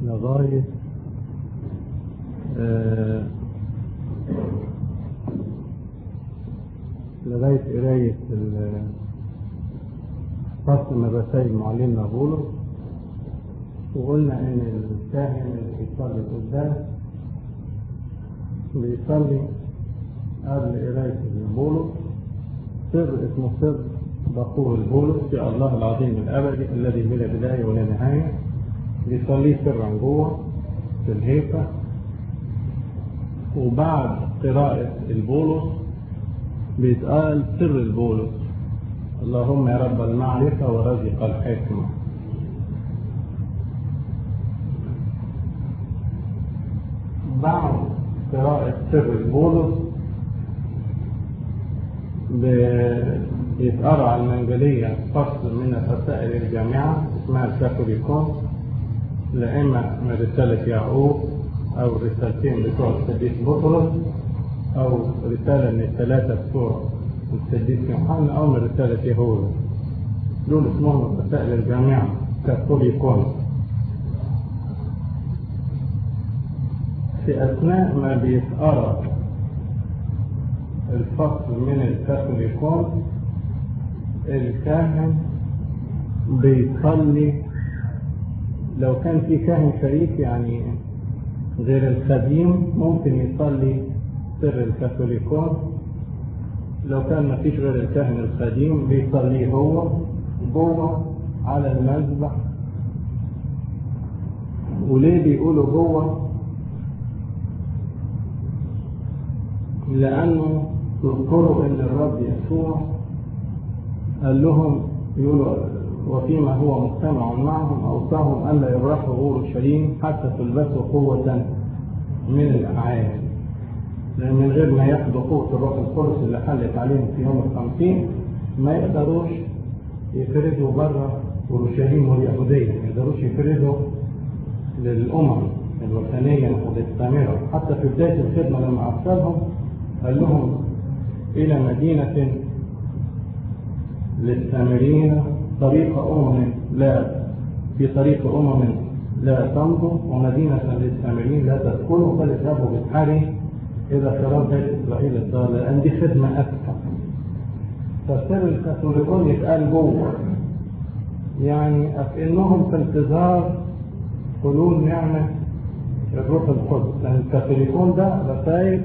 لغاية آه لغاية قراية فصل من رسائل معلمنا بولس وقلنا إن الكاهن اللي بيصلي قدام بيصلي قبل قراية بولس سر اسمه سر بخور البولس في الله العظيم الأبدي الذي بلا بداية ولا نهاية بيصليه سرا جوه في الهيكل وبعد قراءة البولس بيتقال سر البولس اللهم يا رب المعرفة ورزق الحكمة بعد قراءة سر البولس بيتقرا على المنجلية فصل من الرسائل الجامعة اسمها الكاثوليكون لا إما من رسالة يعقوب أو رسالتين بتوع القديس بطرس أو رسالة من الثلاثة بتوع القديس يوحنا أو من رسالة يهوذا دول اسمهم الرسائل الجامعة كاثوليكون في أثناء ما بيتقرأ الفصل من الكاثوليكون الكاهن بيصلي لو كان في كاهن شريك يعني غير الخديم ممكن يصلي سر الكاثوليكون لو كان ما فيش غير الكاهن الخديم بيصليه هو جوه على المذبح وليه بيقولوا جوه لأنه تذكروا أن الرب يسوع قال لهم يقولوا وفيما هو مجتمع معهم أوصاهم ألا يبرحوا أورشليم حتى تلبسوا قوة من الأعالي لأن من غير ما ياخدوا قوة الروح القدس اللي حلت عليهم في يوم الخمسين ما يقدروش يفردوا بره أورشليم واليهودية ما يقدروش يفردوا للأمم الوثنية المستمرة حتى في بداية الخدمة لما أرسلهم قال لهم إلى مدينة للسامريين طريق أمم لا في طريق أمم لا تمضوا ومدينة للسامريين لا تدخلوا بل اذهبوا بالحري إذا شراب بيت إسرائيل الضال لأن دي خدمة أكثر فسر الكاثوليكون يتقال جوه يعني أكنهم في انتظار حلول نعمة الروح القدس لأن الكاثوليكون ده رسائل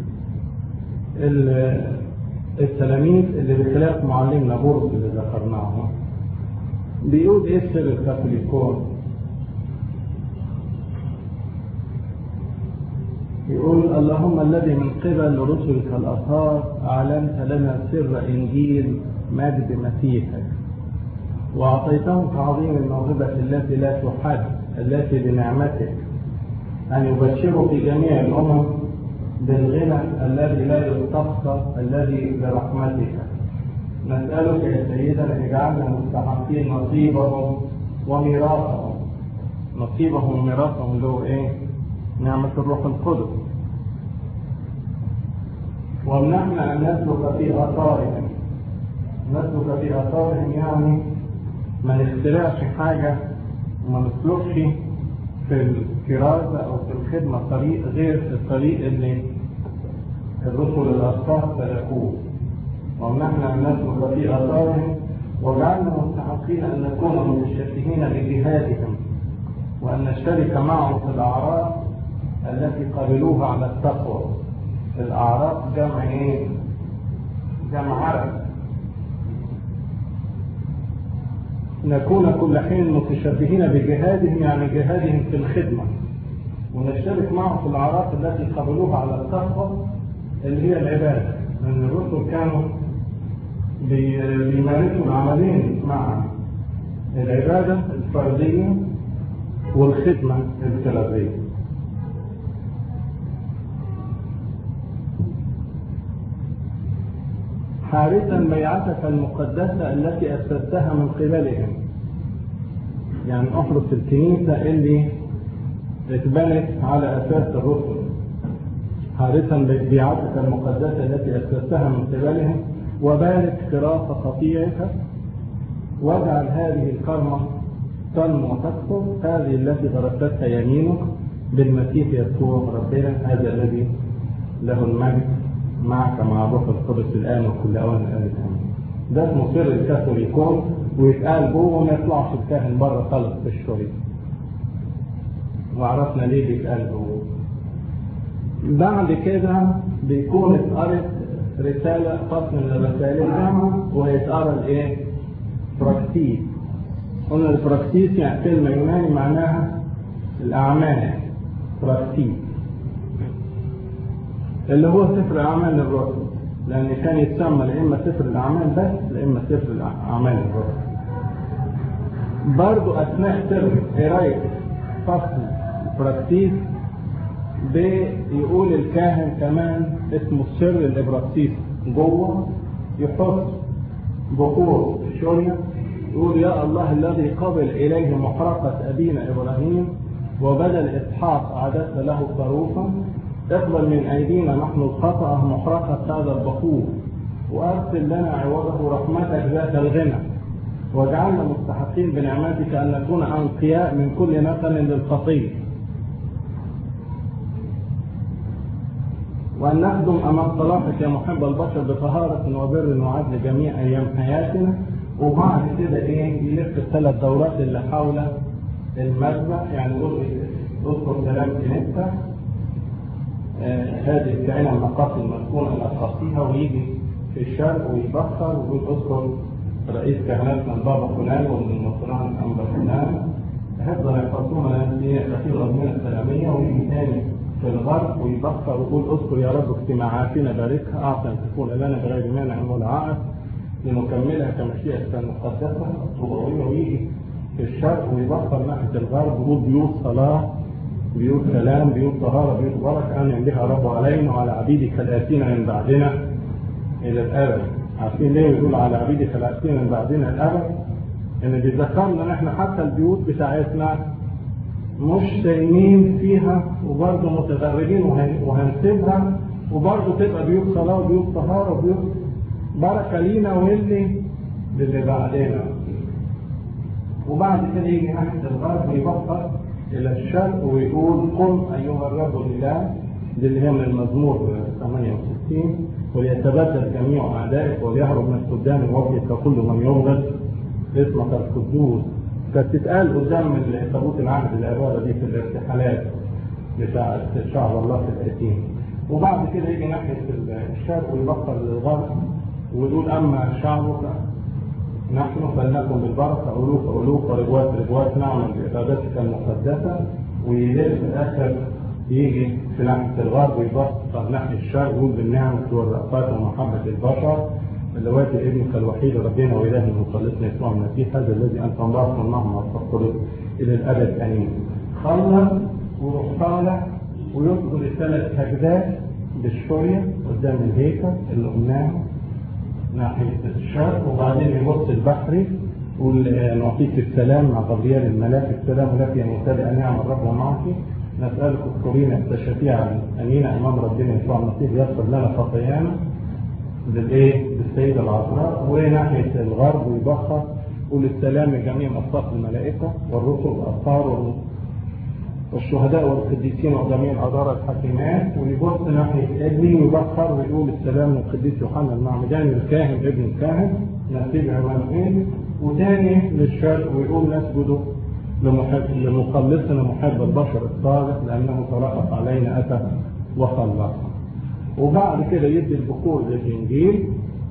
التلاميذ اللي بخلاف معلمنا بولس اللي ذكرناه بيقول ايه سر الكاثوليكون يقول اللهم الذي من قبل رسلك الأطهار أعلنت لنا سر إنجيل مجد مسيحك وأعطيتهم كعظيم الموهبة التي لا تحد التي بنعمتك أن يبشروا في جميع الأمم بالغنى الذي لا يستقصى الذي برحمتك نسألك يا سيدنا أن يجعلنا مستحقين نصيبهم وميراثهم نصيبهم وميراثهم اللي هو إيه؟ نعمة الروح القدس ومنعنا أن نسلك في آثارهم نسلك في آثارهم يعني ما نخترعش حاجة وما نسلكش في الكرازة أو في الخدمة طريق غير الطريق اللي الرسل الأصفار سلكوه ونحن أن نسلك في آثارهم وجعلنا مستحقين أن نكون متشبهين بجهادهم وأن نشترك معهم في الأعراض التي قبلوها على التقوى الأعراض جمع إيه؟ جمع عرب نكون كل حين متشبهين بجهادهم يعني جهادهم في الخدمة ونشترك معهم في الأعراض التي قبلوها على التقوى اللي هي العبادة لأن الرسل كانوا بيمارسوا العملين مع العبادة الفردية والخدمة الكلابية حارسا بيعتك المقدسة التي أسستها من قبلهم يعني أحرس الكنيسة اللي اتبنت على أساس الرسل حارسا بيعتك المقدسة التي أسستها من قبلهم وبارك خراف قطيعك واجعل هذه الكرمة تنمو وتكثر هذه التي درستها يمينك بالمسيح يسوع ربنا هذا الذي له المجد معك مع الروح القدس الان وكل اوان الان ده اسمه سر الكاثوليكون ويتقال جوه وما يطلعش الكاهن بره خالص في الشريط وعرفنا ليه بيتقال جوه بعد كده بيكون اتقرت رسالة فصل من الرسائل الجامعة وهيتقرا الايه؟ براكتيس قلنا البراكتيس يعني كلمة يوناني معناها الأعمال براكتيس اللي هو سفر أعمال الرسل لأن كان يتسمى لا إما سفر الأعمال بس لا إما سفر أعمال الرسل برضو أثناء سر قراية فصل براكتيس بيقول الكاهن كمان اسمه سر الابراكسيس جوه يحط بخور شويه يقول يا الله الذي قبل اليه محرقه ابينا ابراهيم وبدل اسحاق اعددت له خروفا اقبل من ايدينا نحن الخطا محرقه هذا البخور وارسل لنا عوضه رحمتك ذات الغنى واجعلنا مستحقين بنعمتك ان نكون انقياء من كل نقل للخطيه وأن نخدم أمام صلاتك يا محب البشر بطهارة وبر وعدل جميع أيام حياتنا وبعد كده إيه يلف الثلاث دورات اللي حول المذبح يعني يقول اذكر كلام كنيسة آه هذه الكائنة المقاصد المسكونة لأشخاصها ويجي في الشرق ويبخر ويقول اذكر رئيس كهنات من بابا فلان ومن المصران أنبا فلان هيفضل يحفظونا لأن دي كثير الأزمنة السلامية ويجي تاني في الغرب ويبخر ويقول اذكر يا رب اجتماعاتنا باركها اعطى ان تكون لنا بغير مانع ولا عائق لنكملها كمشيئتك المقدسه الطبوعيه ويجي في الشرق ويبخر ناحيه الغرب ويقول بيوت صلاه بيوت سلام بيوت طهاره بيوت بركه ان بها رب علينا وعلى عبيدك الاتين من بعدنا الى الابد عارفين ليه يقول على عبيدك الاتين من بعدنا الابد ان بيذكرنا ان احنا حتى البيوت بتاعتنا مش سايمين فيها وبرضه متغربين وهنسيبها وبرضه تبقى بيوت صلاة وبيوت طهارة وبيوت بركة لينا واللي للي بعدنا وبعد كده يجي ناحية الغرب ويبقى إلى الشرق ويقول قم أيها الرب الإله دي اللي هي من المزمور 68 وليتبدل جميع أعدائك وليهرب من قدام وجهك كل من يبغض اسمك القدوس كانت تتقال قدام تابوت العهد الاباره دي في الارتحالات بتاعت شعب الله في الاتين وبعد كده يجي ناحيه الشرق ويبطل للغرب ويقول اما شعبك نحن فلنكن بالبركه الوف الوف ورجوات رجوات نعمل بعبادتك المقدسه ويلف في الاخر يجي في ناحيه الغرب ويبطل ناحيه الشرق ويقول بالنعمه والرأفات ومحبه البشر اللواتي ابنك الوحيد ربنا واله مخلصنا يسوع المسيح هذا الذي انت مبارك معه وتفضل الى الابد امين. خلص وروح طالع ويذكر الثلاث سجدات بالشويه قدام الهيكل اللي قلناه ناحيه الشرق وبعدين يبص البحري يقول نعطيك السلام مع غبريال الملاك السلام لك يا مبتدئ نعم الرب معك نسألك اذكرينا الشفيع الأمين أمام ربنا يسوع المسيح يغفر لنا خطايانا بالايه؟ بالسيدة العذراء وناحية الغرب ويبخر قول السلام لجميع أصفاق الملائكة والرسل والأبطال والشهداء والقديسين وجميع الأدارة الحكيمات ويبص ناحية ابني ويبخر ويقول السلام للقديس يوحنا المعمداني الكاهن ابن الكاهن نسيب عمانوئيل وتاني للشرق ويقول نسجد لمحب لمخلصنا محب البشر الصالح لأنه ترأف علينا أتى وخلصنا وبعد كده يدي البخور للإنجيل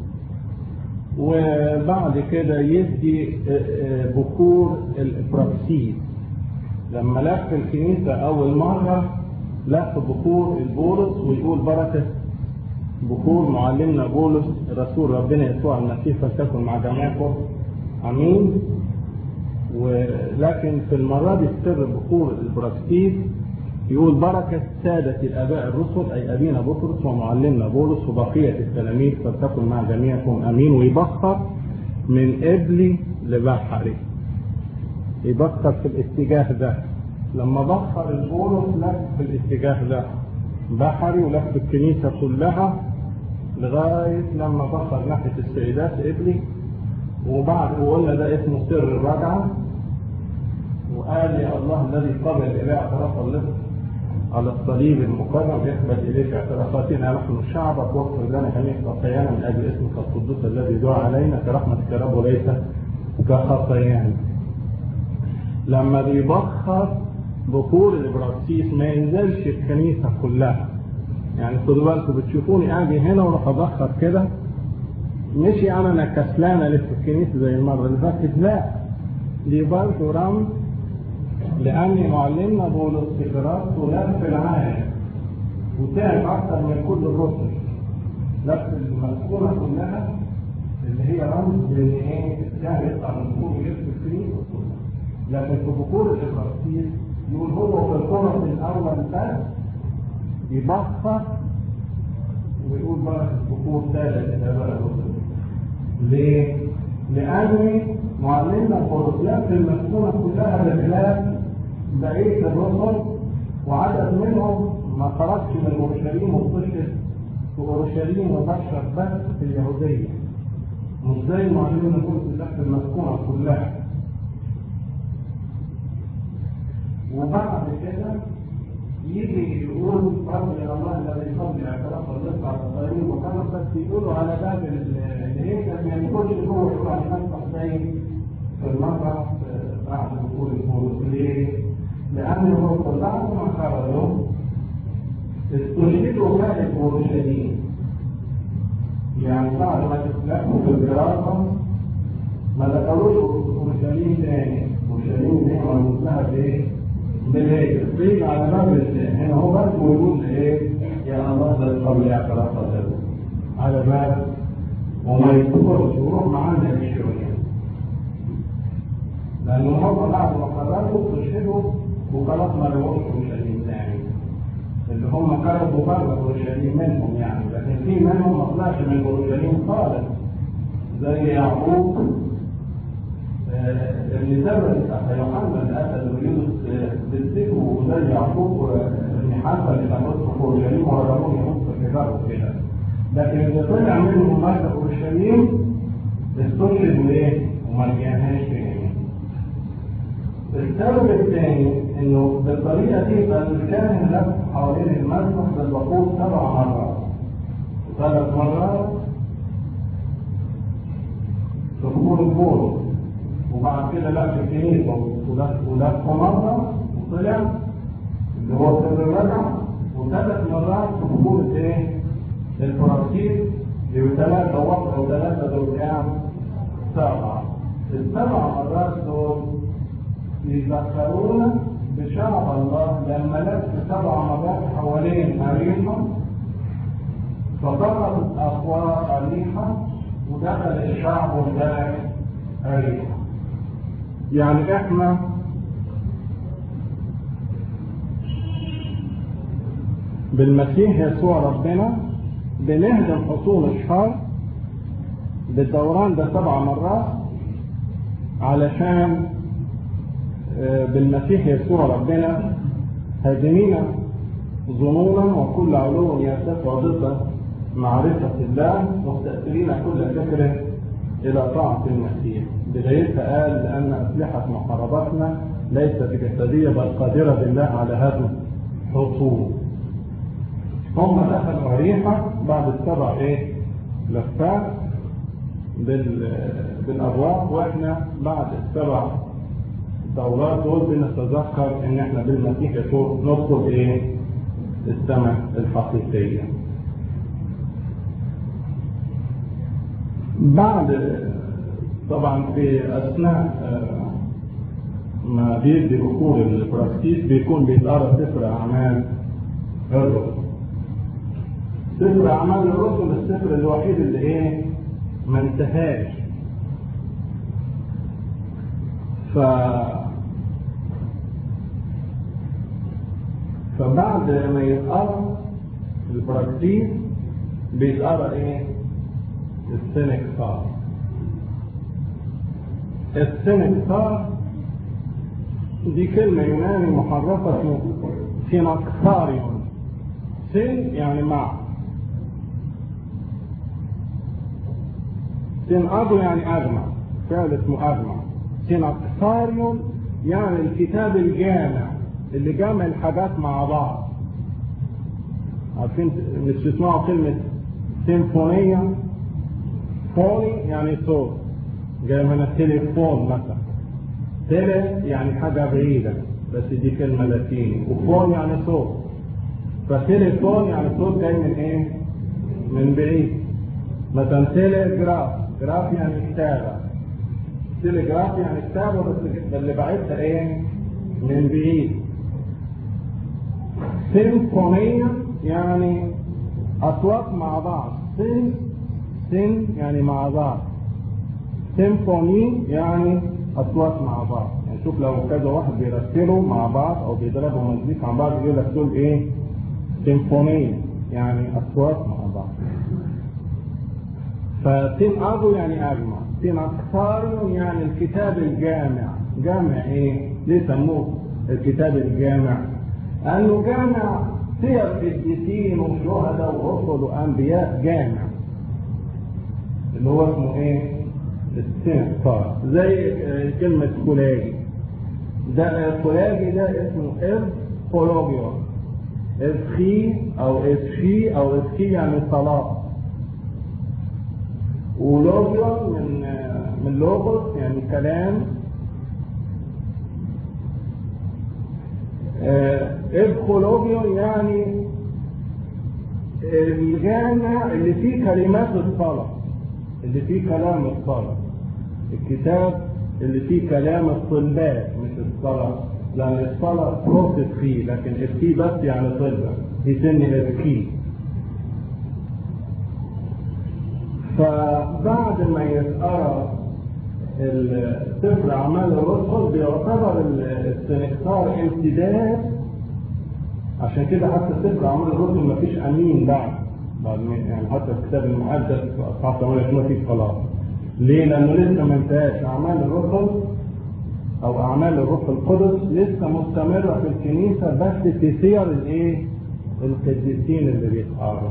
وبعد كده يدي بخور الإبراكسيس لما لف الكنيسة أول مرة لف بخور البولس ويقول بركة بخور معلمنا بولس رسول ربنا يسوع المسيح فلتكن مع جميعكم أمين ولكن في المرة دي سر بخور البراكسيس يقول بركة سادة الآباء الرسل أي أبينا بطرس ومعلمنا بولس وبقية التلاميذ فلتكن مع جميعكم أمين ويبخر من إبلي لبحري يبخر في الاتجاه ده لما بخر البولس لف في الاتجاه ده بحري ولف الكنيسة كلها لغاية لما بخر ناحية السيدات إبلي وبعد وقلنا ده اسمه سر الرجعة وقال يا الله الذي قبل إليه اعتراف اللص على الصليب المكرم يقبل إليك اعترافاتنا نحن شعبك واغفر لنا جميع خطايانا من أجل اسمك القدوس الذي دعا علينا كرحمتك يا رب وليس كخطايانا. لما بيبخر بخور الابراكسيس ما ينزلش الكنيسة كلها. يعني خدوا بالكم بتشوفوني اجي هنا واروح ابخر كده مشي انا انا كسلان الف الكنيسة زي المرة اللي فاتت لا دي برضه رمز لأن معلمنا بولس في دراسته لف العالم وتعب أكثر من كل الرسل لف المذكورة كلها اللي هي رمز لأن إيه الساعة يطلع من فوق يلف الكنيسة لكن في بخور الإبراهيم يقول هو في القرص الأول بس يبخر ويقول بقى البخور ثالث إلى بقى الرسل ليه؟ لأن معلمنا الفرسيات المسكونة كلها بخلاف بقية الرسل وعدد منهم ما خرجش من اورشليم واستشهد في اورشليم وبشر بس في اليهودية مش زي معلمنا الفرس في المسكونة كلها وبعد كده يجي يقول رب يا الله الذي يصلي اعتراف الرزق على الطريق وكان بس يقولوا على باب الهيكل ما يقولش هو يقول على نفسه زي في المرة بعد دخول الفلوس ليه؟ لأنه بعد ما خرجوا استشهدوا خارج اورشليم يعني بعد ما تسلكوا في الدراسة ما دخلوش اورشليم تاني اورشليم دي مربوط لها بايه؟ بالهيكل قيل على باب هنا هو بس ويقول ايه؟ يا الله ده قبل اعتراف على باب وما يذكرش ويروح معانا بشويه لأنه هم بعد ما قرروا استشهدوا وخلاص ما روحش اورشليم تاني اللي هم كانوا بره اورشليم منهم يعني لكن في منهم ما طلعش من اورشليم خالص زي يعقوب اللي ثبت اخ يوحنا اللي قتل ويونس بالسجن وزي يعقوب ابن حنبل اللي كان في اورشليم ورموه يحط في الحجار وكده لكن اللي طلع منهم بعد اورشليم استشهد ايه؟ وما رجعناش تاني السبب الثاني انه بالطريقه دي يبقى الكاهن لف حوالين المسبح بالبخور سبع مرات ثلاث مرات في بخور البول وبعد كده لف الكنيسه ولف ولف مره وطلع اللي هو سر الرجع وثلاث مرات في بخور ايه؟ الفرنسيس يبقى ثلاثه وقت وثلاثه دول كام؟ سبعه السبع مرات دول يذكرونا بشرع الله لما لف سبع مرات حوالين أريحة فضربت أخوار أريحة ودخل الشعب وداعي أريحة يعني احنا بالمسيح يسوع ربنا بنهدم حصول الشر بالدوران ده سبع مرات علشان بالمسيح يسوع ربنا هادمين ظنونا وكل علو يرتفع ضد معرفة الله مستأثرين كل فكر إلى طاعة المسيح بدايتها قال لأن أسلحة محاربتنا ليست جسدية بل قادرة بالله على هدم حصول هم دخلوا ريحة بعد السبع إيه لفات بال... بالأبواب وإحنا بعد السبع الدورات دول بنتذكر ان احنا بالمسيح يسوع ندخل ايه السماء الحقيقية بعد طبعا في اثناء ما بيدي بخور البراكتيس بيكون بيتقرا سفر اعمال الرسل سفر اعمال الرسل السفر الوحيد اللي ايه ما انتهاش ف فبعد ما يتقرا البراكتيس بيتقرا ايه؟ السنكسار السنكسار دي كلمة يوناني محرفة سينكساريون سن يعني مع سن أبو يعني أجمع فعل اسمه أجمع سينكساريون يعني الكتاب الجامع اللي جامع الحاجات مع بعض عارفين مش تسمعوا كلمة سيمفونية فوني يعني صوت جاي من التليفون مثلا تيلي يعني حاجة بعيدة بس دي كلمة لاتيني وفون يعني صوت فتليفون يعني صوت جاي من ايه؟ من بعيد مثلا تيليجراف جراف يعني كتابة تليجراف يعني كتابة بس اللي بعتها ايه؟ من بعيد سيمفونية يعني أصوات مع بعض سين سين يعني مع بعض سيمفوني يعني أصوات مع بعض يعني شوف لو كذا واحد بيرتلوا مع بعض أو بيضربوا مزيكا مع بعض يقول لك دول إيه؟ سيمفونية يعني أصوات مع بعض فسين أبو يعني أجمع سين أكثر يعني الكتاب الجامع جامع إيه؟ ليه سموه الكتاب الجامع؟ لأنه جامع سير قديسين وشهداء ورسل وأنبياء جامع اللي هو اسمه إيه؟ السنكار زي كلمة كولاجي ده كولاجي ده اسمه إذ كولوجيوس إذخي أو إذخي أو إذخي يعني صلاة ولوجيوس من من لوجوس يعني كلام إدخولوجيون يعني الجامع اللي فيه كلمات الصلاة اللي فيه كلام الصلاة الكتاب اللي فيه كلام الطلبات مش الصلاة لأن الصلاة صوت فيه لكن الفي بس يعني طلبة يسمي الفي فبعد ما يتقرأ سفر أعمال الرسل بيعتبر السنكتار امتداد عشان كده حتى سفر أعمال الرسل ما فيش أمين بعد بعد يعني حتى الكتاب المقدس أصحاب 8 ما فيش خلاص ليه؟ لأنه لسه ما انتهاش أعمال الرسل أو أعمال الروح القدس لسه مستمرة في الكنيسة بس في سير الإيه؟ القديسين اللي بيتقاروا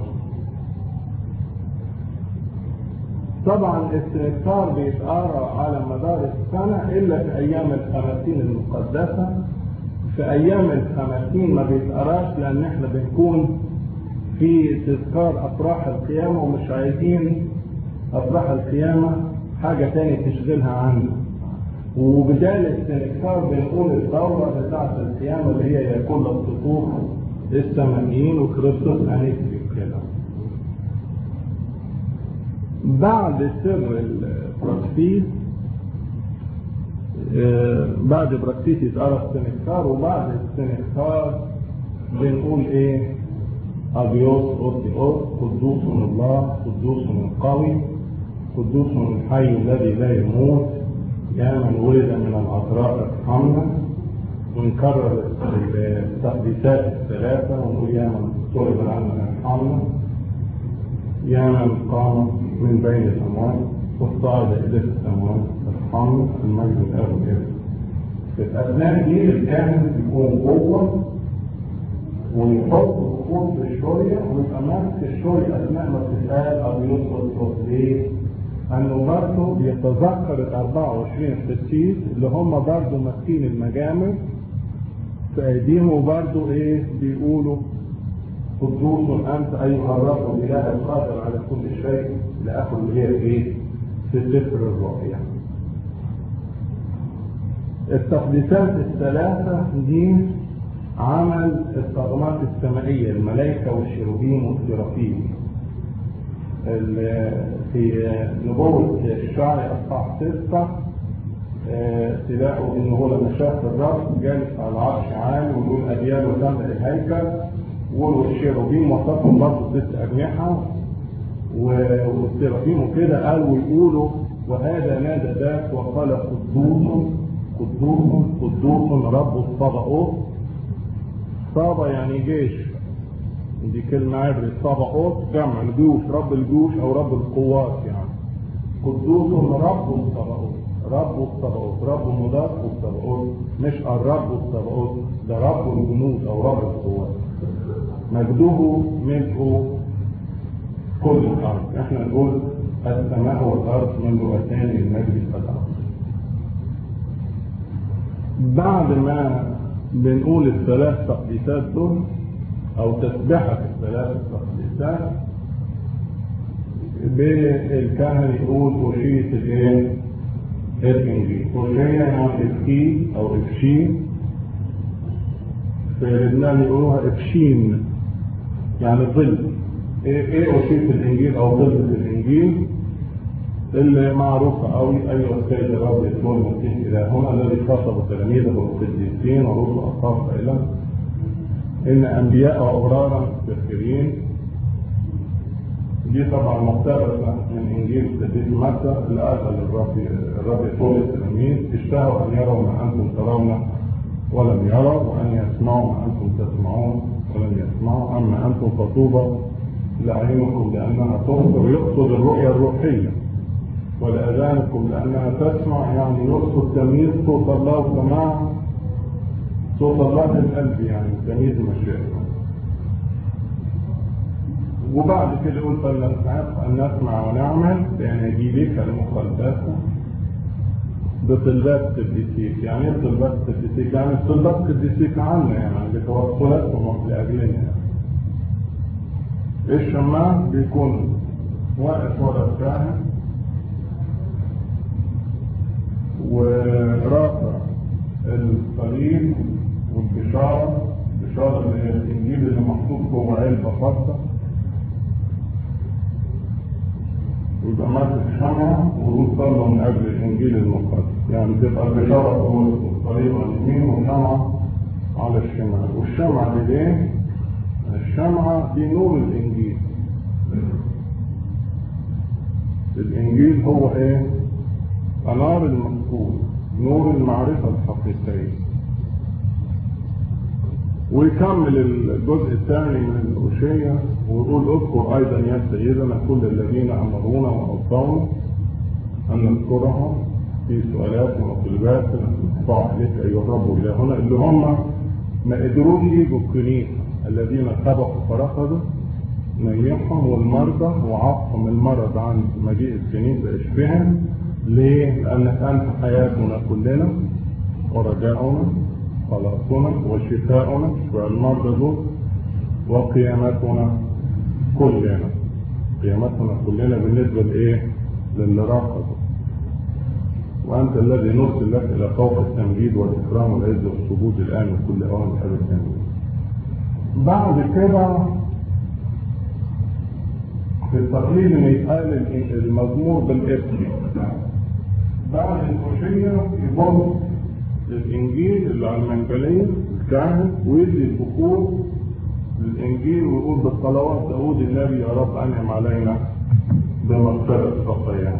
طبعا الاستنكار بيتقرا على مدار السنة إلا في أيام الخمسين المقدسة في أيام الخمسين ما بيتقراش لأن إحنا بنكون في تذكار أفراح القيامة ومش عايزين أفراح القيامة حاجة تاني تشغلها عنا وبدال الاستنكار بنقول الدورة بتاعة القيامة اللي هي يكون الصفوف السمائيين وكريستوس أنيسي كده بعد سر البراكتيس آه بعد براكتيس يتقرا السنكتار وبعد السنكتار بنقول ايه ابيوس اوتيوس قدوس الله قدوس القوي قدوس الحي الذي لا يموت يا من ولد من العذراء ارحمنا ونكرر التقديسات الثلاثه ونقول يا من صلب عنا ارحمنا يا من قام من بين الأموات والصعد إلى السماوات ارحمنا المجد الآب والابن. في أثناء دي الكاهن يكون جوه ويحط خطوط في الشورية ويبقى ماسك الشورية أثناء ما بتتقال أو يسقط صوت ليه؟ أنه برضه بيتذكر ال 24 قسيس اللي هم برضه ماسكين المجامر في أيديهم وبرضه إيه بيقولوا قدوس انت ايها الرب الاله القادر على كل شيء لاخذ اللي هي ايه؟ في سفر الرؤيا. التقديسات الثلاثه دي عمل الطغمات السمائيه الملائكه والشيروبيم والسرافيم. في نبوة الشعر أصحاح ستة تلاقوا إن هو لما شاف الرب جالس على العرش عالي ويقول أدياله تملأ الهيكل والشيروبيم وصفهم برضه ست أجنحة والسرافيم وكده قالوا يقولوا وهذا نادى ذاك وقال قدوس قدوس قدوس رب الصباؤوت صابا يعني جيش دي كلمة عبري صباؤوت جمع الجيوش رب الجيوش أو رب القوات يعني قدوس رب الصباؤوت رب الصباؤوت رب مضاف الصباؤوت مش الرب الصباؤوت ده رب الجنود أو رب القوات مجده ملء كل الارض احنا نقول السماء والارض مملوءتان للمجد قد بعد ما بنقول الثلاث تقديسات دول او تسبحة الثلاث تقديسات بالكهنة يقول أشية الايه؟ الإنجيل أشية يعني إفكي أو إفشي في لبنان يقولوها إفشين يعني ظل إيه إيه أشية الإنجيل أو ظل الإنجيل اللي معروفة قوي أيها السيد الرب يسوع المسيح إلى هنا الذي خاطب تلاميذه القديسين ورسل أصحاب إلى إن أنبياء وأبرارا كثيرين دي طبعا مقتبسة من إنجيل القديس متى اللي قال للرب الرب يسوع للتلاميذ اشتهوا أن يروا ما أنتم ترون ولم يروا وأن يسمعوا ما أنتم تسمعون ولم يسمعوا أما أنتم فطوبى لأعينكم لأنها تبصر يقصد الرؤية الروحية ولأذانكم لأنها تسمع يعني يقصد تمييز صوت الله وسماع صوت الله القلب يعني تمييز مشيئته وبعد كده يقول فلنستحق أن نسمع ونعمل بأناجيلك المقدسة بطلبات قديسيك يعني ايه طلبات قديسيك؟ يعني طلبات قديسيك عنا يعني بتوصلاتهم لأجلنا يعني. الشماس بيكون واقف ورا الكاهن ورافع الصليب والبشارة البشارة اللي هي الإنجيل اللي محطوط جوه علبة خاصة ويبقى ماسك شمعة ويوصل من أجل الإنجيل المقدس يعني تبقى البشارة جوه الصليب على اليمين وشمعة على الشمال والشمعة دي ليه؟ الشمعة دي نور الإنجيل الإنجيل هو إيه؟ أنار المذكور نور المعرفة الحقيقية ويكمل الجزء الثاني من الأوشية ويقول اذكر أيضا يا سيدنا كل الذين أمرونا وأوصونا أن نذكرهم في سؤالات ومطلبات نرفع عليك أيها الرب إلهنا اللي هم ما قدروش يجوا الكنيسة الذين سبقوا فرفضوا نيحهم والمرضى وعاقهم المرض عن مجيء الكنيسة اشبههم ليه؟ لأنك أنت حياتنا كلنا ورجاؤنا خلاصنا وشفاؤنا شفاء المرضى دول وقيامتنا كلنا قيامتنا كلنا بالنسبة لإيه؟ للي رفضوا وأنت الذي نرسل لك إلى فوق التمجيد والإكرام والعز والسجود الآن وكل أوان بحب التمجيد. بعد كده في التقليد ان يتقال المزمور بالاسم بعد الخشية يبص للإنجيل اللي على المنجلية الكاهن ويدي البخور للإنجيل ويقول بالصلوات داود النبي يا رب أنعم علينا بمغفرة خطايانا.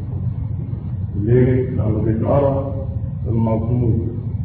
ليه؟ لأنه بيتقرا المزمور.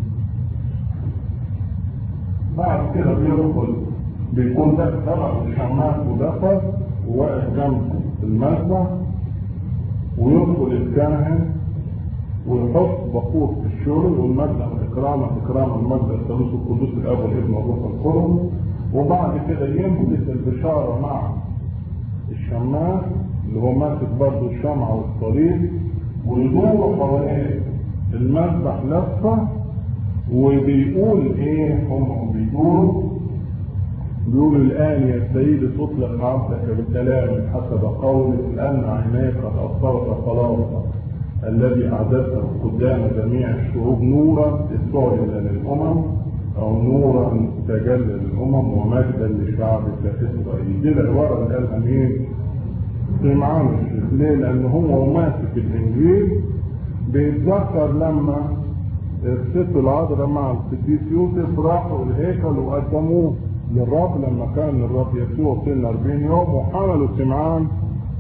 بعد كده بيدخل بيكون ده طبعا الشماس ودخل وواقف جنب المسبح ويدخل الكاهن ويحط بخور في الشرب والمبدا اكراما اكراما المبدا الثالوث القدوس الاب والابن والروح القدس وبعد كده يمسك البشاره مع الشماس اللي هو ماسك برضه الشمعه والصليب ويدور حوالين المسبح لفه وبيقول ايه هم بيقولوا بيقول الآن يا سيد تطلق عبدك بالكلام حسب قولك لأن عيناك قد أبصرت خلاصك الذي أعددته قدام جميع الشعوب نورا استعلن للأمم أو نورا تجلى للأمم ومجدا لشعبك إسرائيل دي العبارة اللي قالها مين؟ سمعان الشيخ ليه؟ لأن هو ماسك الإنجيل بيتذكر لما الست العذراء مع القديس يوسف راحوا الهيكل وقدموه للرب لما كان الرب يسوع سن 40 يوم وحملوا سمعان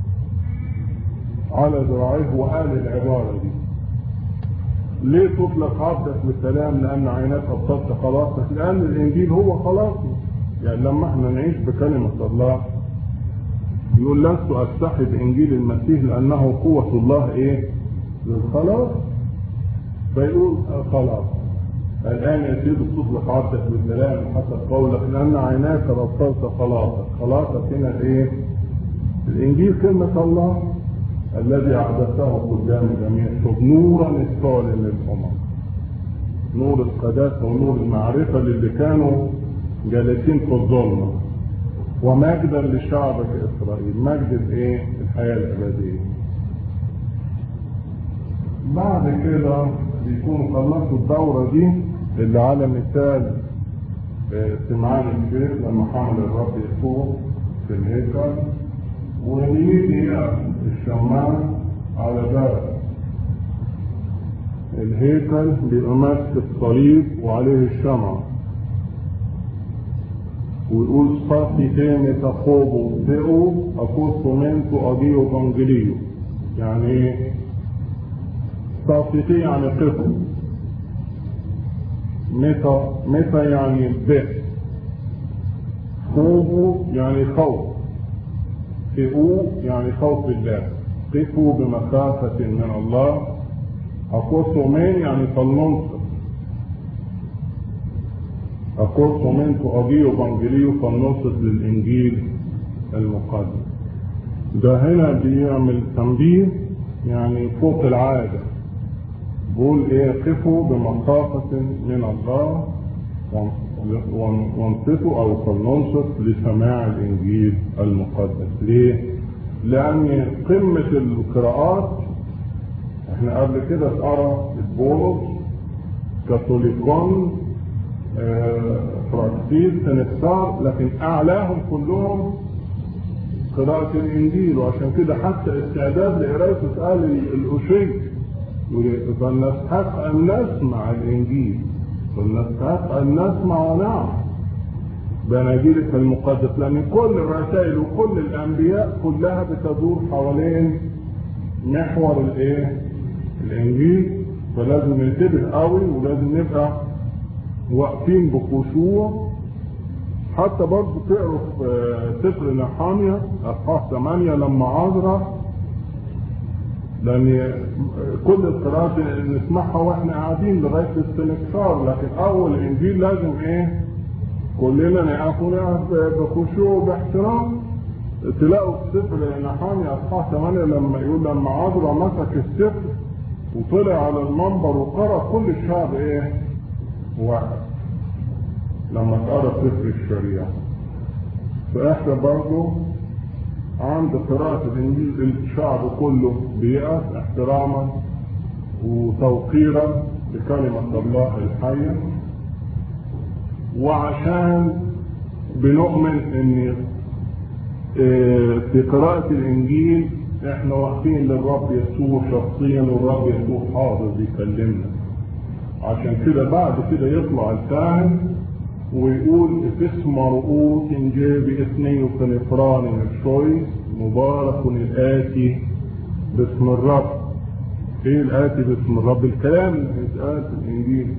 على ذراعيه وقال العبارة دي ليه تطلق عبدك بالسلام لأن عيناك أبصرت خلاصك لأن الإنجيل هو خلاصنا يعني لما احنا نعيش بكلمة الله يقول لست أستحي بإنجيل المسيح لأنه قوة الله إيه للخلاص فيقول خلاص الآن يا سيدي تطلق عبدك بالسلام حسب قولك لأن عيناك رصرت خلاصك خلاصك هنا إيه؟ الإنجيل كلمة الله الذي أعدته قدام جميع الشعوب نورا استعلن للأمم نور القداسة ونور المعرفة للي كانوا جالسين في الظلمة ومجدا لشعبك إسرائيل مجد الإيه؟ الحياة الأبدية بعد كده بيكونوا خلصوا الدورة دي اللي على مثال سمعان الشيخ لما حمل الرب يسوع في الهيكل ويجي الشمام على باب الهيكل بيبقى ماسك الصليب وعليه الشمع ويقول صافي تاني تخوبوا تقوا أقصوا منكو أجيو بانجليو يعني ايه صافي يعني قفوا متى متى يعني به خوفوا يعني خوف فئوا يعني خوف الله قفوا بمخافة من الله أقصوا من يعني فلننصر أقصوا منكم أجيو بانجليو فلننصر للإنجيل المقدس ده هنا بيعمل تنبيه يعني فوق العادة بيقول ايه قفوا بمخافة من الله وانصتوا او فلننصت لسماع الانجيل المقدس ليه؟ لان قمة القراءات احنا قبل كده اتقرا البولس كاثوليكون اه فرانسيس سنستار لكن اعلاهم كلهم قراءة الانجيل وعشان كده حتى استعداد لقراءة قال الاشي فلنستحق ان نسمع الانجيل فلنستحق ان نسمع ونعم باناجيلك المقدس لان كل الرسائل وكل الانبياء كلها بتدور حوالين محور الايه الانجيل فلازم ننتبه قوي ولازم نبقى واقفين بخشوع حتى برضه تقروا في سفر نحامية اصحاح 8 لما عذرا لان كل القراءات نسمعها واحنا قاعدين لغايه الاستنكسار لكن اول انجيل لازم ايه كلنا نقف ونقف بخشوع وباحترام تلاقوا في سفر نحامي اصحاح 8 لما يقول لما عذرا مسك السفر وطلع على المنبر وقرا كل الشعب ايه واحد لما قرا سفر الشريعه فاحنا برضه عند قراءة الإنجيل الشعب كله بيقف احتراما وتوقيرا لكلمة الله الحية وعشان بنؤمن ان في قراءة الإنجيل احنا واقفين للرب يسوع شخصيا والرب يسوع حاضر بيكلمنا عشان كده بعد كده يطلع الكاهن ويقول اسم رؤوس جاب اثنين وكنفران الشوي مبارك الآتي باسم الرب ايه الآتي باسم الرب الكلام اللي هيتقال في الإنجيل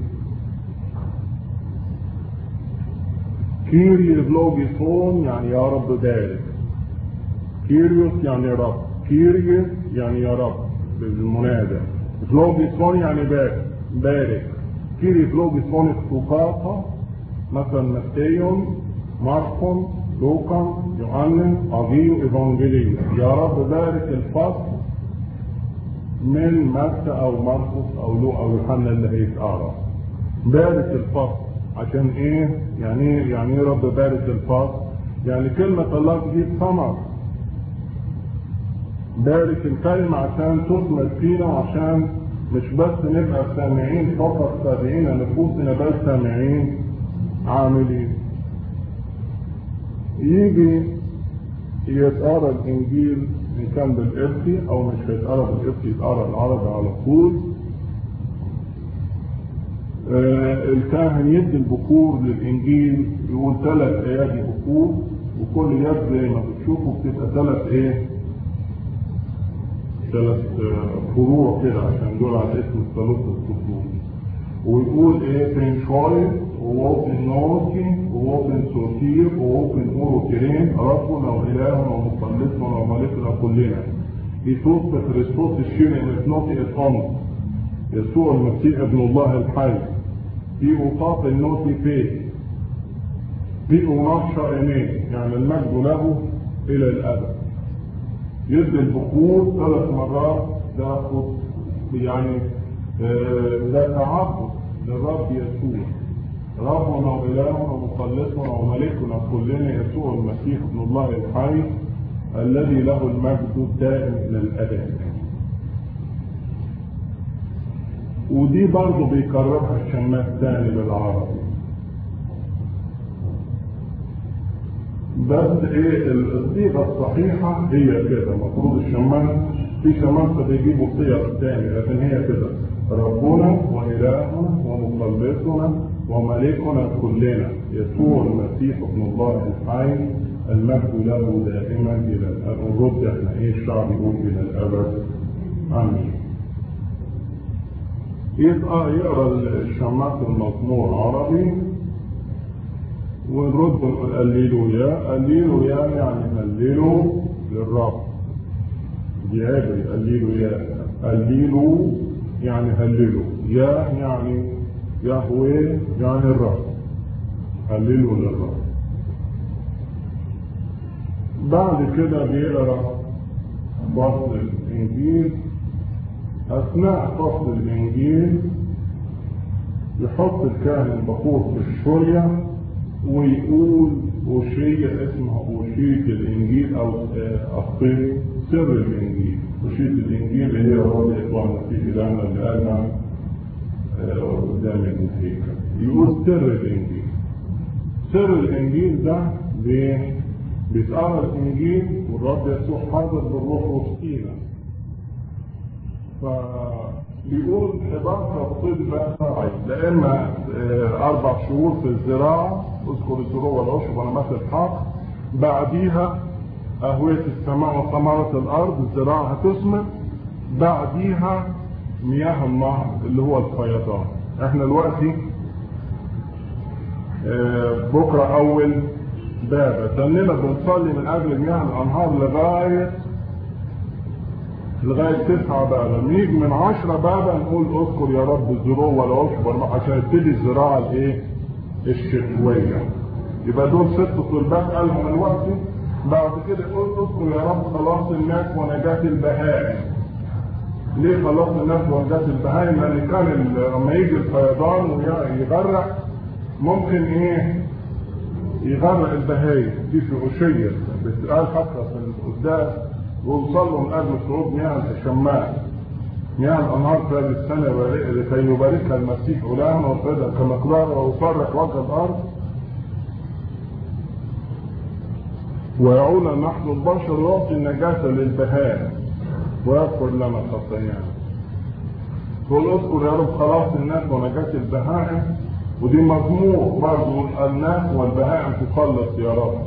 كيري فلوجيسون يعني يا رب بارك كيريوس يعني رب كيري يعني يا رب بالمنادى فلوجيسون يعني بارك بارك كيري فلوجيسون اختفاقه مثلا متيون ماركون لوقا يوحنا اجيو ايفانجيليو يا رب بارك الفصل من متى او مرقس او لوقا او يوحنا اللي هيتقرا بارك الفصل عشان ايه يعني ايه يعني ايه رب بارك الفصل يعني كلمة الله تجيب ثمر بارك الكلمة عشان تثمر فينا وعشان مش بس نبقى سامعين فقط سامعين نفوسنا بس سامعين عاملين يجي يتقرا الانجيل ان كان بالقبطي او مش هيتقرا بالقبطي يتقرا العربي على طول آه الكاهن يدي البكور للانجيل يقول ثلاث ايادي بكور وكل يد زي ما بتشوفوا بتبقى ثلاث ايه ثلاث آه فروع كده عشان دول على اسم الثالوث القدوس ويقول ايه بنشوي ووطن نوتي ووطن سوتير ووطن اورو كريم ربنا والهنا ومخلصنا ومالكنا كلنا يسوع كريستوس الشيء المثنوتي الامر يسوع المسيح ابن الله الحي في وقاف النوتي فيه في ونشر عينيه يعني المجد له الى الابد يدي البخور ثلاث مرات ده يعني آه ده تعبد للرب يسوع ربنا وإلهنا ومخلصنا وملكنا كلنا يسوع المسيح ابن الله الحي الذي له المجد الدائم إلى الأبد ودي برضه بيكررها الشماس تاني بالعربي بس ايه الصيغه الصحيحه هي كده المفروض الشماس في شماس بيجيبوا صيغ تاني لكن هي كده ربنا وإلهنا ومخلصنا وملكنا كلنا يسوع المسيح ابن الله الحي المجد له دائما الى الابد الرد احنا ايه الشعب يقول الى الابد امين يبقى يقرا الشماس المزمور عربي ونرد نقول قليلوا يا قليلوا يا يعني هللوا للرب دي عبري قليلوا يا قليلوا يعني هللوا يا يعني يهوه يعني الرب هللوا للرب بعد كده بيقرا فصل الانجيل اثناء فصل الانجيل يحط الكاهن البخور في الشورية ويقول أوشية اسمها أوشية الإنجيل أو أخطيط سر الإنجيل أوشية الإنجيل هي الرب يسوع المسيح إلهنا اللي قالنا قدام الهيكل يقول سر الإنجيل سر الإنجيل ده بيتقرا الإنجيل والرب يسوع حاضر بالروح وسطينا فبيقول 11 طب زراعي لا اما اربع شهور في الزراعه اذكر الزروع والعشب ونماثل الحق بعديها اهويه السماء وثمره الارض الزراعه هتثمر بعديها مياه النهر اللي هو الفيضان احنا دلوقتي بكره اول باب تننا بنصلي من اجل مياه الانهار لغايه لغايه تسعه بابا نيجي من عشره بابا نقول اذكر يا رب الزروع والعشب عشان تبتدي الزراعه الايه؟ الشتويه. يبقى دول ست طلبات قالهم الوقت بعد كده يقول اذكر يا رب خلاص الناس ونجاة البهائم. ليه خلاص الناس ونجاة البهائم؟ لان كان لما يجي الفيضان ويغرق ممكن ايه؟ يغرق البهائم دي في أشية بتقال حتى في القداس وصلوا من اجل صعود مياه الشمال مياه الانهار في هذه السنه لكي يباركها المسيح الهنا ويفردها كمقدار ويفرق وجه الارض ويعون نحن البشر يعطي النجاة للبهائم ويغفر لنا خطايانا. تقول اذكر يا رب خلاص الناس ونجاة البهائم ودي مضمور برضه الناس والبهائم تخلص يا رب.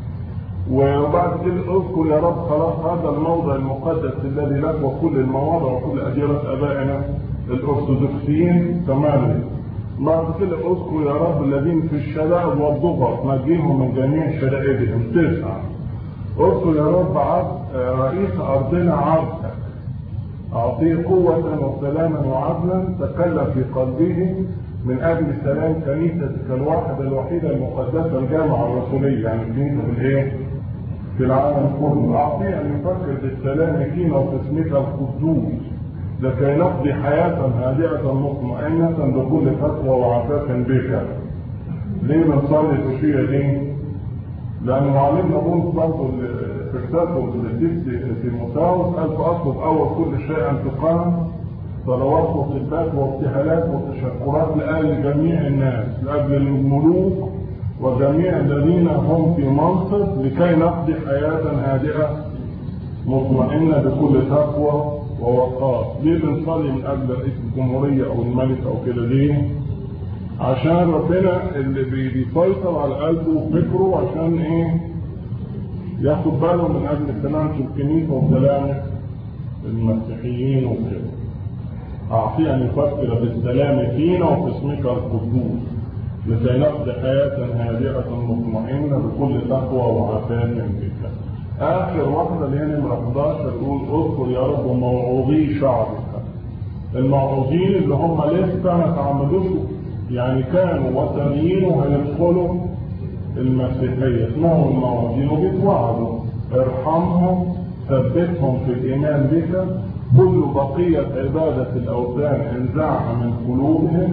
وبعد كده اذكر يا رب خلاص هذا الموضع المقدس الذي لك وكل المواضع وكل أديرة آبائنا الأرثوذكسيين تماما. بعد كده اذكر يا رب الذين في الشدائد والضغط نجيهم من جميع شدائدهم تسعة. اذكر يا رب عبد رئيس أرضنا عبدك. أعطيه قوة وسلاما وعدلا تكلم في قلبه من أجل سلام كنيستك الواحدة الوحيدة المقدسة الجامعة الرسولية يعني كنيسة الإيه؟ في العالم كله أعطيه أن يفكر بالسلام فينا وتسميك القدوس لكي نقضي حياة هادئة مطمئنة بكل فتوى وعفاف بك ليه بنصلي الأشياء دي؟ لأن معلمنا بولس برضه في كتابه في موساوس قال فأطلب أول كل شيء أن تقام صلوات وطبات وابتهالات وتشكرات لأجل جميع الناس لأجل الملوك وجميع الذين هم في منصب لكي نقضي حياة هادئة مطمئنة بكل تقوى ووقار ليه بنصلي من أجل رئيس الجمهورية أو الملك أو كده ليه؟ عشان ربنا اللي بيسيطر على قلبه وفكره عشان ايه؟ ياخد باله من أجل سلامة الكنيسة وسلامة المسيحيين وكده. أعطيه أن يفكر بالسلام فينا وفي اسمك القدوس لكي نقضي حياة هادئة مطمئنة بكل تقوى وعفاف بك. آخر واحدة اللي هي نمرة 11 يقول اذكر يا رب موعوظي شعبك. الموعوظين اللي هم لسه ما تعمدوش يعني كانوا وثنيين وهيدخلوا المسيحية اسمهم الموعوظين وبيتوعدوا ارحمهم ثبتهم في الإيمان بك كل بقية عبادة الأوثان انزعها من قلوبهم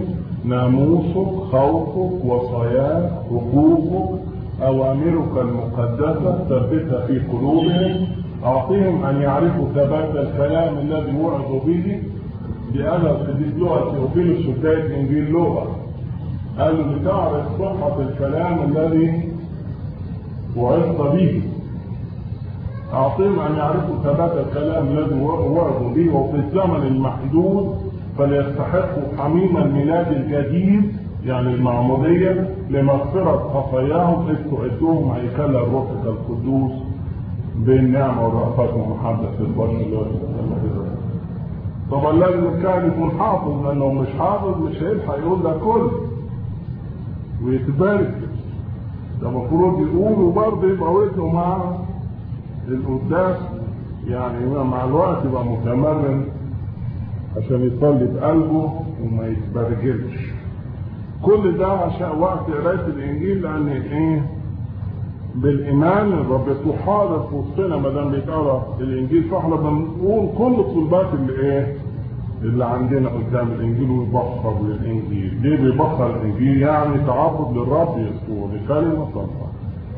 ناموسك خوفك وصاياك حقوقك أوامرك المقدسة ثبتها في قلوبهم أعطيهم أن يعرفوا ثبات الكلام الذي وعظوا به بأنا القديس لغة تيوفيلوس بداية إنجيل لغة قال له لتعرف صحة الكلام الذي وعظت به أعطيهم أن يعرفوا ثبات الكلام الذي وعظوا به وفي الزمن المحدود فليستحقوا حميم الميلاد الجديد يعني المعمودية لمغفرة خطاياهم إذ تعدوهم هيكل الروح القدوس بالنعمة والرأفات ومحبة البشر اللي هو طبعا لازم الكاهن يكون حافظ لأنه مش حافظ مش هيلحق يقول ده كله ويتبارك ده المفروض يقول وبرضه يبقى ودنه مع القداس يعني مع الوقت يبقى متمرن عشان يصلي بقلبه وما يتبرجلش كل ده عشان وقت قرايه الانجيل لان ايه بالايمان الرب يسوع حاضر في وسطنا ما دام بيتقرا الانجيل فاحنا بنقول كل الطلبات اللي ايه اللي عندنا قدام الانجيل ويبخر للانجيل ليه بيبخر الانجيل يعني تعبد للرب يسوع لكلمه الله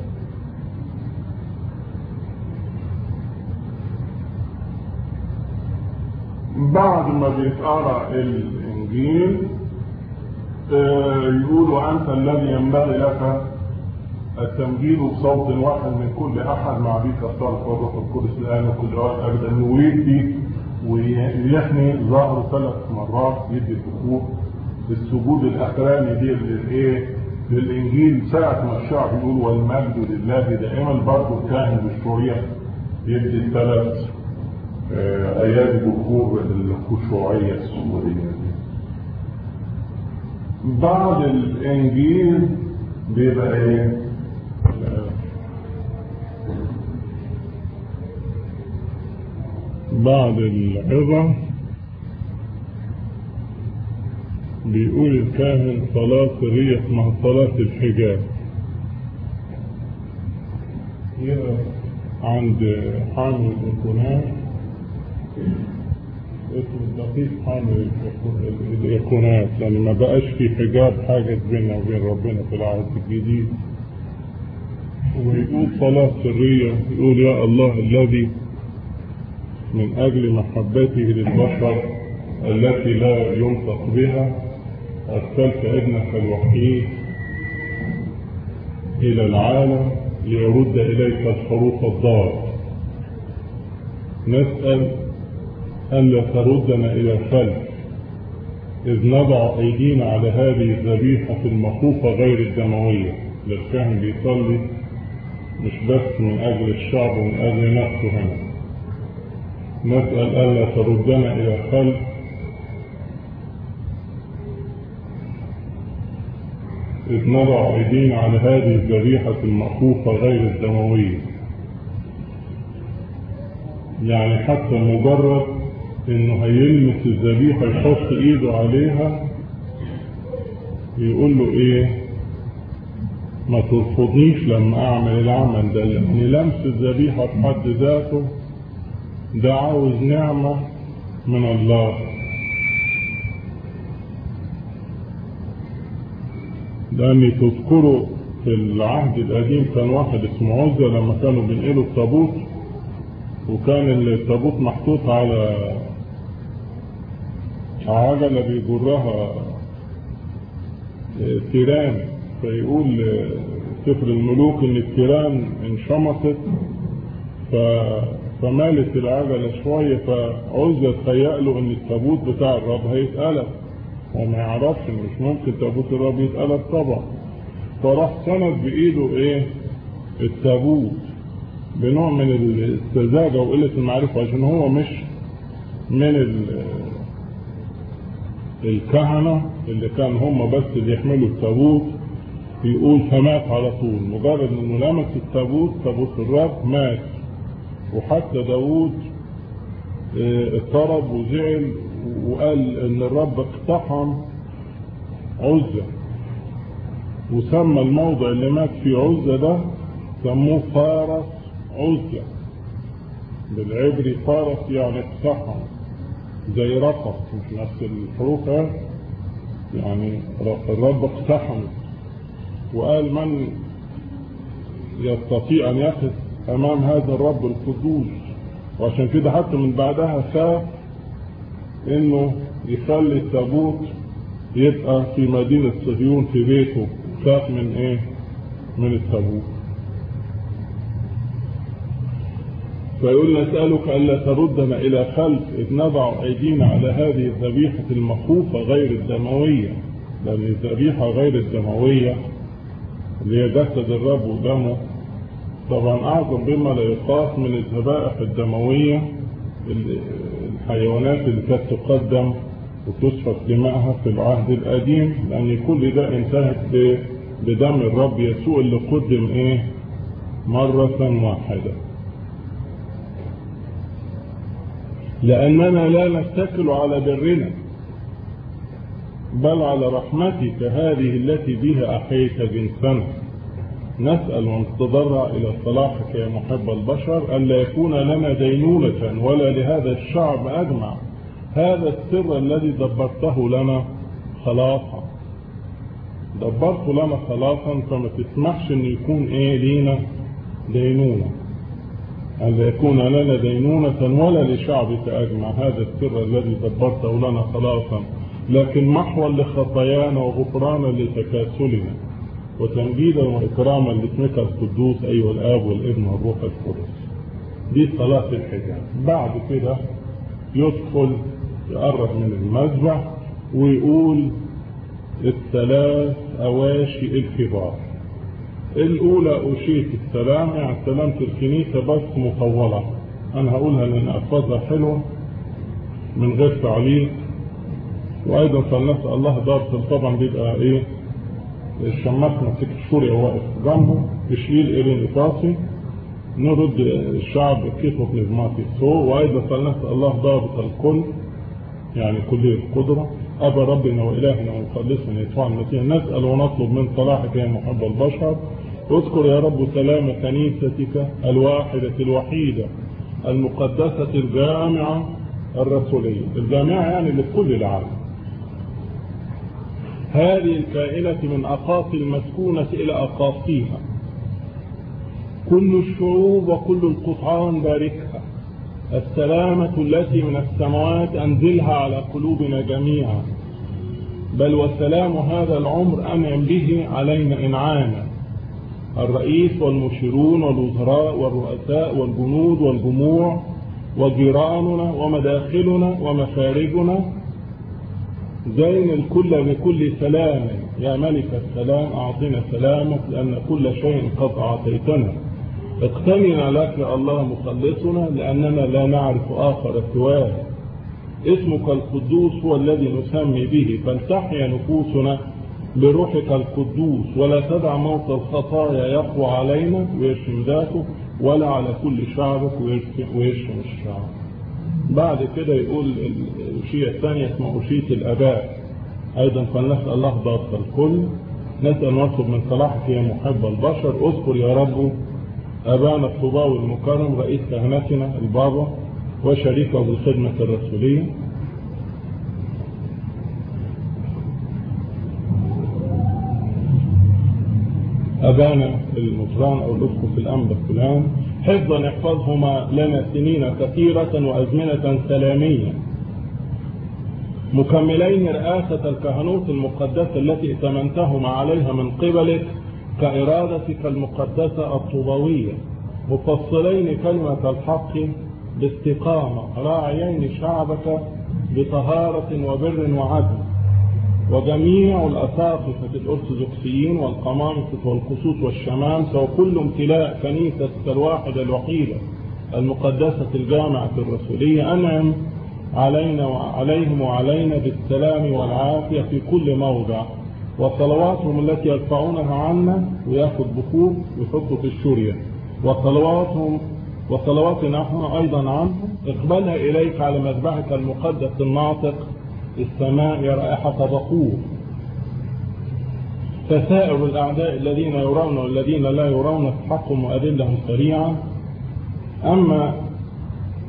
بعد ما بيتقرا الانجيل آه يقولوا انت الذي ينبغي لك التمجيد بصوت واحد من كل احد مع بيك الصالح والروح القدس الان وكل اوقات ابدا ويدي ويحمي ظهره ثلاث مرات يدي الدخول السجود الاخراني دي للايه للانجيل ساعه ما الشعب يقول والمجد لله دائما برضه الكاهن بالشويه يدي الثلاث آه ايات الدخول الخشوعيه السوريه بعد الانجيل بيبقى ايه بعد العظة بيقول الكاهن صلاة سرية اسمها صلاة الحجاب هي عند حامل الإيقونات اسم الدقيق حامل الإيقونات لأن ما بقاش في حجاب حاجز بيننا وبين ربنا في العهد الجديد ويقول صلاة سرية يقول يا الله الذي من أجل محبته للبشر التي لا ينطق بها أرسلت ابنك الوحيد إلى العالم ليرد إليك الخروف الضال نسأل ألا تردنا إلى الخلف إذ نضع أيدينا على هذه الذبيحة المخوفة غير الدموية للكاهن بيصلي مش بس من أجل الشعب ومن أجل نفسه هنا نسأل ألا تردنا إلى الخلف إذ نضع أيدينا على هذه الذبيحة المخوفة غير الدموية يعني حتى مجرد إنه هيلمس الذبيحة يحط إيده عليها يقول له إيه ما ترفضنيش لما أعمل العمل ده يعني لمس الذبيحة بحد ذاته ده عاوز نعمة من الله لأني تذكروا في العهد القديم كان واحد اسمه عزة لما كانوا بينقلوا التابوت وكان التابوت محطوط على عجلة بيجرها تيران فيقول سفر الملوك ان التيران انشمطت ف فمالت العجلة شوية فعزة تهيأ له ان التابوت بتاع الرب هيتقلب وما يعرفش ان مش ممكن تابوت الرب يتقلب طبعا فراح سند بايده ايه التابوت بنوع من السذاجة وقلة المعرفة عشان هو مش من الكهنة اللي كان هم بس اللي يحملوا التابوت يقول فمات على طول مجرد انه لمس التابوت تابوت الرب مات وحتى داوود اضطرب وزعل وقال ان الرب اقتحم عزة وسمى الموضع اللي مات فيه عزة ده سموه فارس عزة بالعبري فارس يعني اقتحم زي رقص مش نفس الحروف يعني الرب اقتحم وقال من يستطيع أن يقف أمام هذا الرب القدوس وعشان كده حتى من بعدها خاف إنه يخلي التابوت يبقى في مدينة صهيون في بيته خاف من إيه؟ من التابوت فيقول نسألك ألا تردنا إلى خلف إذ نضع أيدينا على هذه الذبيحة المخوفة غير الدموية لأن الذبيحة غير الدموية اللي هي جسد الرب ودمه طبعا أعظم بما لا يقاس من الذبائح الدموية الحيوانات اللي كانت تقدم وتسفك دماءها في العهد القديم لأن كل ده انتهت بدم الرب يسوع اللي قدم إيه مرة واحدة لأننا لا نتكل على برنا بل على رحمتك هذه التي بها أحييت جنسنا نسأل ونتضرع إلى صلاحك يا محب البشر ألا يكون لنا دينونة ولا لهذا الشعب أجمع هذا السر الذي دبرته لنا خلاصا دبرت لنا خلاصا فما تسمحش ان يكون ايه لينا دينونة ألا يكون لنا دينونة ولا لشعبك أجمع هذا السر الذي دبرته لنا خلاصا لكن محوا لخطايانا وغفرانا لتكاسلنا وتمجيدا واكراما لاسمك القدوس ايها الاب والابن والروح القدس دي صلاة الحجاب بعد كده يدخل يقرب من المذبح ويقول الثلاث اواشي الكبار الاولى اشية السلام يعني سلامة الكنيسة بس مطولة انا هقولها لان الفاظها حلوة من غير تعليق وايضا فلنسأل الله دار طبعا بيبقى ايه الشماس مسك السوري واقف جنبه يشيل إيرين إطاسي نرد الشعب كيف نظماتي سو وأيضا فلنسأل الله ضابط الكل يعني كلية القدرة أبا ربنا وإلهنا ومخلصنا يسوع المسيح نسأل ونطلب من صلاحك يا محب البشر اذكر يا رب سلام كنيستك الواحدة الوحيدة المقدسة الجامعة الرسولية الجامعة يعني لكل العالم هذه الكائنة من أقاصي المسكونة إلى أقاصيها كل الشعوب وكل القطعان باركها السلامة التي من السماوات أنزلها على قلوبنا جميعا بل وسلام هذا العمر أنعم به علينا إنعاما الرئيس والمشيرون والوزراء والرؤساء والجنود والجموع وجيراننا ومداخلنا ومخارجنا زين الكل بكل سلام يا ملك السلام أعطنا سلامك لأن كل شيء قد أعطيتنا اقتننا لك يا الله مخلصنا لأننا لا نعرف آخر سواه اسمك القدوس هو الذي نسمي به فلتحيا نفوسنا بروحك القدوس ولا تدع موت الخطايا يقوى علينا ويرشم ذاته ولا على كل شعبك ويرشم الشعب بعد كده يقول الأشية الثانية اسمها أشية الأباء أيضا فلنسأل الله ضابط الكل نسأل نطلب من صلاحك يا محب البشر اذكر يا رب أبانا الطباوي المكرم رئيس كهنتنا البابا وشريكه بالخدمة الرسولية أبانا المطران أو الأسقف الأنبا فلان حفظا يحفظهما لنا سنين كثيرة وأزمنة سلامية مكملين رئاسة الكهنوت المقدسة التي ائتمنتهما عليها من قبلك كإرادتك المقدسة الطوبوية مفصلين كلمة الحق باستقامة راعيين شعبك بطهارة وبر وعدل وجميع الأساقفة الأرثوذكسيين والقمامسة والقصوص والشمامسة وكل امتلاء كنيسة الواحدة الوحيدة المقدسة الجامعة الرسولية أنعم علينا وعليهم وعلينا بالسلام والعافية في كل موضع وصلواتهم التي يرفعونها عنا وياخد بخور ويحطوا في الشورية وصلواتهم وصلواتنا احنا ايضا عنهم اقبلها اليك على مذبحك المقدس الناطق السماء رائحة بخور فسائر الأعداء الذين يرون والذين لا يرون اسحقهم وأذلهم سريعا أما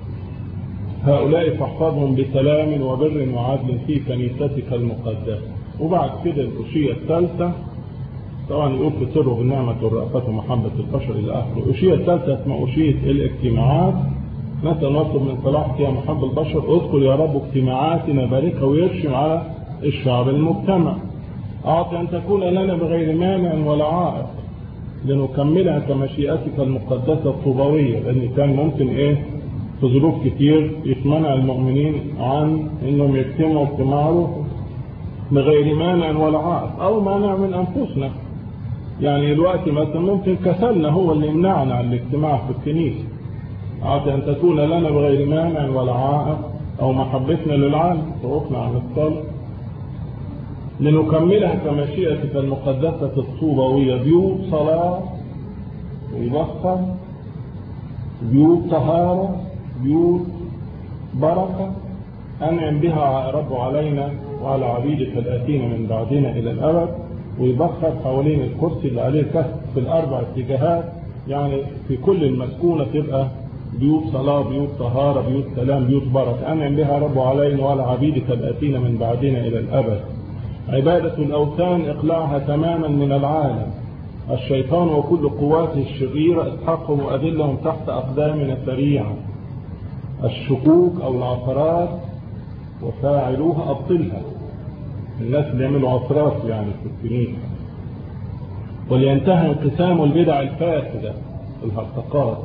هؤلاء فاحفظهم بسلام وبر وعدل في كنيستك المقدسة وبعد كده الأشية الثالثة طبعا يقول في سره بالنعمة والرأفة ومحبة البشر إلى آخره الأشية الثالثة اسمها أشية الاجتماعات مثلا نطلب من صلاحك يا محب البشر ادخل يا رب اجتماعاتنا باركها ويرشم على الشعب المجتمع أعطي أن تكون لنا بغير مانع ولا عائق لنكملها كمشيئتك المقدسة الطوبوية لأن كان ممكن إيه في ظروف كتير يتمنع المؤمنين عن إنهم يجتمعوا اجتماعه بغير مانع ولا عائق أو مانع من أنفسنا يعني دلوقتي مثلا ممكن كسلنا هو اللي يمنعنا عن الاجتماع في الكنيسة أعطي أن تكون لنا بغير مانع ولا عائق أو محبتنا للعالم وقفنا عن الصلاة لنكملها كمشيئتك المقدسة الطوبوية بيوت صلاة ويبخر بيوت طهارة بيوت بركة أنعم بها يا رب علينا وعلى عبيدك الآتين من بعدنا إلى الأبد ويبخر حوالين الكرسي اللي عليه كهف في الأربع اتجاهات يعني في كل المسكونة تبقى بيوت صلاة بيوت طهارة بيوت سلام بيوت بركة أنعم بها يا رب علينا وعلى عبيدك الآتين من بعدنا إلى الأبد عبادة الأوثان إقلاعها تماما من العالم الشيطان وكل قواته الشريرة اسحقهم وأذلهم تحت أقدامنا سريعا الشكوك أو العثرات وفاعلوها أبطلها الناس اللي يعملوا عثرات يعني في الكنيسة ولينتهي انقسام البدع الفاسدة الهرطقات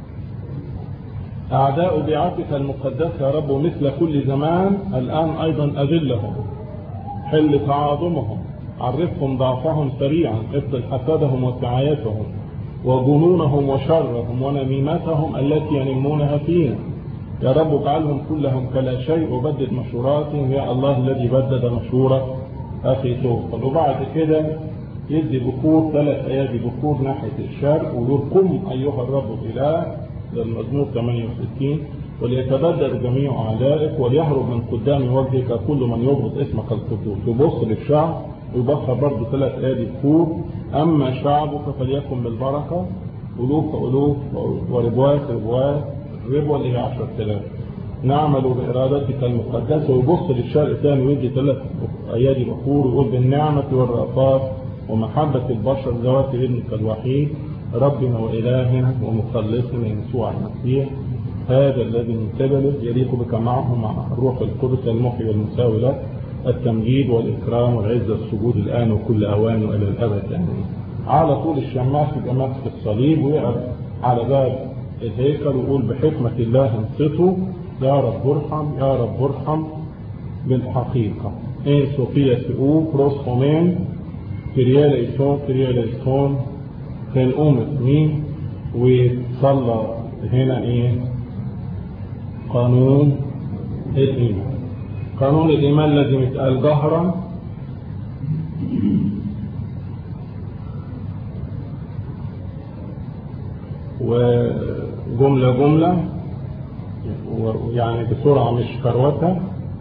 أعداء بيعتك المقدسة يا رب مثل كل زمان الآن أيضا أذلهم حل تعاظمهم عرفهم ضعفهم سريعا ابطل حسدهم وسعايتهم وجنونهم وشرهم ونميمتهم التي ينمونها فينا يا رب اجعلهم كلهم كلا شيء وبدد مشوراتهم يا الله الذي بدد مشورة أخي توفل وبعد كده يدي بكور ثلاث أيادي بكور ناحية الشرق ويقول قم أيها الرب الإله للمزمور 68 وليتبدل جميع أعدائك وليهرب من قدام وجهك كل من يبغض اسمك القدوس يبص للشعب ويبخر برضه ثلاث آيات بكور أما شعبك فليكن بالبركة ألوف ألوف وربوات ربوات الربوة اللي هي 10000 نعمل بإرادتك المقدسة ويبص للشرق ثاني ويدي ثلاث أيادي بخور ويقول بالنعمة والرأفات ومحبة البشر ذوات ابنك الوحيد ربنا وإلهنا ومخلصنا يسوع المسيح هذا الذي من قبله يليق بك معه مع الروح القدس المحيي والمساوي لك التمجيد والإكرام والعزة والسجود الآن وكل أوان وإلى الأبد آمين. على طول الشماس يبقى ماسك الصليب ويقف على باب الهيكل ويقول بحكمة الله انصتوا يا رب ارحم يا رب ارحم بالحقيقة إن سوفيا سئو بروس خومين كريال إيسون كريال إيسون كان أمة مين وصلى هنا إيه قانون الإيمان قانون الإيمان لازم يتقال جهرا وجملة جملة يعني بسرعة مش كروتة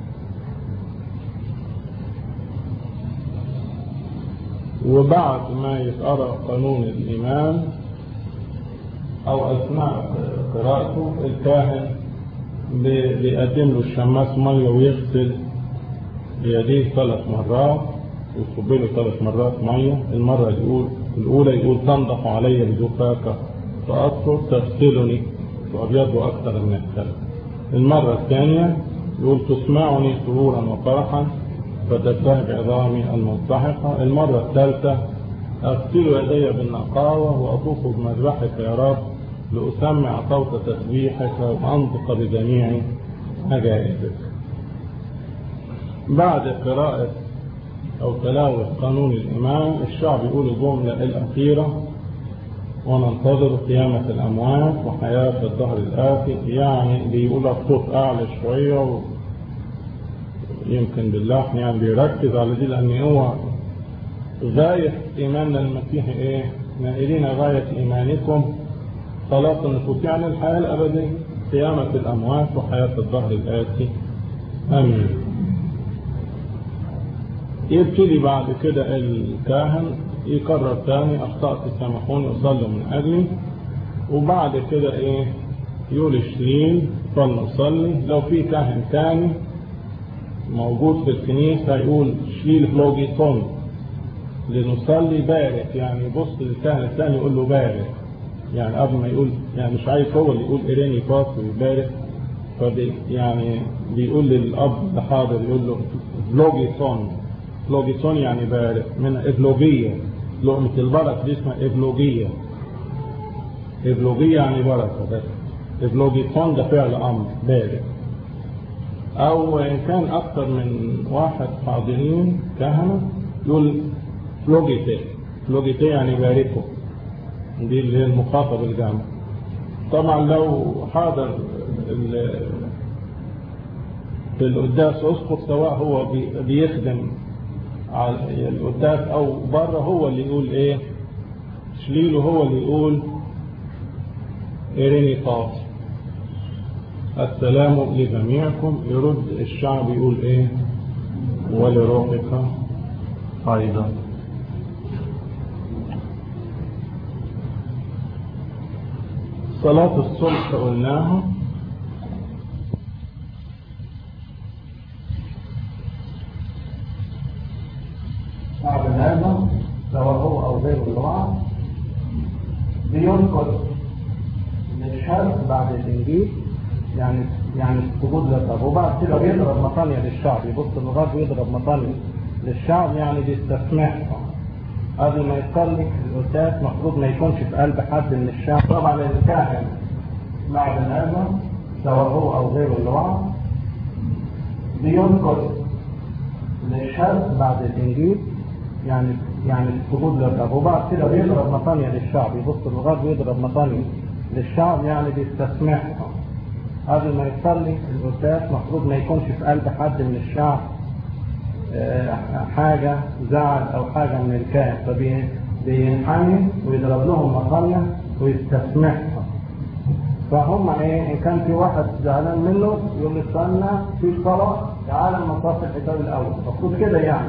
وبعد ما يتقرأ قانون الإيمان أو أثناء قراءته الكاهن بيقدم له الشماس ميه ويغسل بيديه ثلاث مرات ويصب له ثلاث مرات ميه المره يقول الاولى يقول تنضح علي بزفاك فاطهر تغسلني وابيض اكثر من الثلج المره الثانيه يقول تسمعني سرورا وفرحا فتبتهج عظامي الملتحقه المره الثالثه اغسل يدي بالنقاوه واطوف بمذبحك يا رب لأسمع صوت تسبيحك وأنطق بجميع عجائبك بعد قراءة أو تلاوة قانون الإمام الشعب يقول الجملة الأخيرة وننتظر قيامة الأموات وحياة الظهر الآتي يعني بيقولها بصوت أعلى شوية يمكن باللحن يعني بيركز على دي لأن هو غاية إيماننا المسيحي إيه؟ نائلين غاية إيمانكم صلاة النفوس يعني الحياة الأبدية قيامة الأموات وحياة الظهر الآتي آمين يبتدي بعد كده الكاهن يكرر تاني أخطأت سامحوني وصلوا من أجلي وبعد كده إيه يقول الشليل صلوا صلي لو في كاهن تاني موجود في الكنيسة يقول شليل فلوجيتون لنصلي بارك يعني يبص للكاهن الثاني يقول له بارك يعني قبل ما يقول يعني مش عايز هو اللي يقول إيريني باس ويبارك فبي يعني بيقول للأب اللي حاضر يقول له فلوجيتون فلوجيتون يعني بارك من إفلوجية لقمة البركة دي اسمها إفلوجية إفلوجية يعني بركة بس إفلوجيتون ده فعل أمر بارك أو إن كان أكثر من واحد حاضرين كهنة يقول فلوجيتي فلوجيتي يعني باركه دي اللي هي المخاطب الجامع طبعا لو حاضر في القداس اسقط سواء هو بيخدم على القداس او بره هو اللي يقول ايه شليله هو اللي يقول إيريني طاس السلام لجميعكم يرد الشعب يقول ايه ولروحك ايضا صلاة الصبح قلناها بعد هذا سواء هو او غيره الوعظ بينقل للشرق بعد الانجيل يعني يعني السجود للرب وبعد كده بيضرب مطانية للشعب يبص للغرب ويضرب مطانية للشعب يعني بيستسمحهم قبل ما يصلي القداس المفروض ما يكونش في قلب حد من الشعب طبعا الكاهن بعد هذا سواء هو او غيره اللي وعظ بينقل للشرق بعد الانجيل يعني يعني السجود للرب وبعد كده بيضرب مطانية للشعب يبص للغرب ويضرب مطانية للشعب يعني بيستسمحهم قبل ما يصلي القداس المفروض ما يكونش في قلب حد من الشعب حاجة زعل أو حاجة من الكاهن فبينحني ويضرب لهم مطانية ويستسمحهم فهم ايه ان كان في واحد زعلان منه يقول له استنى في صلاه تعالى نصف الحساب الاول المفروض كده يعني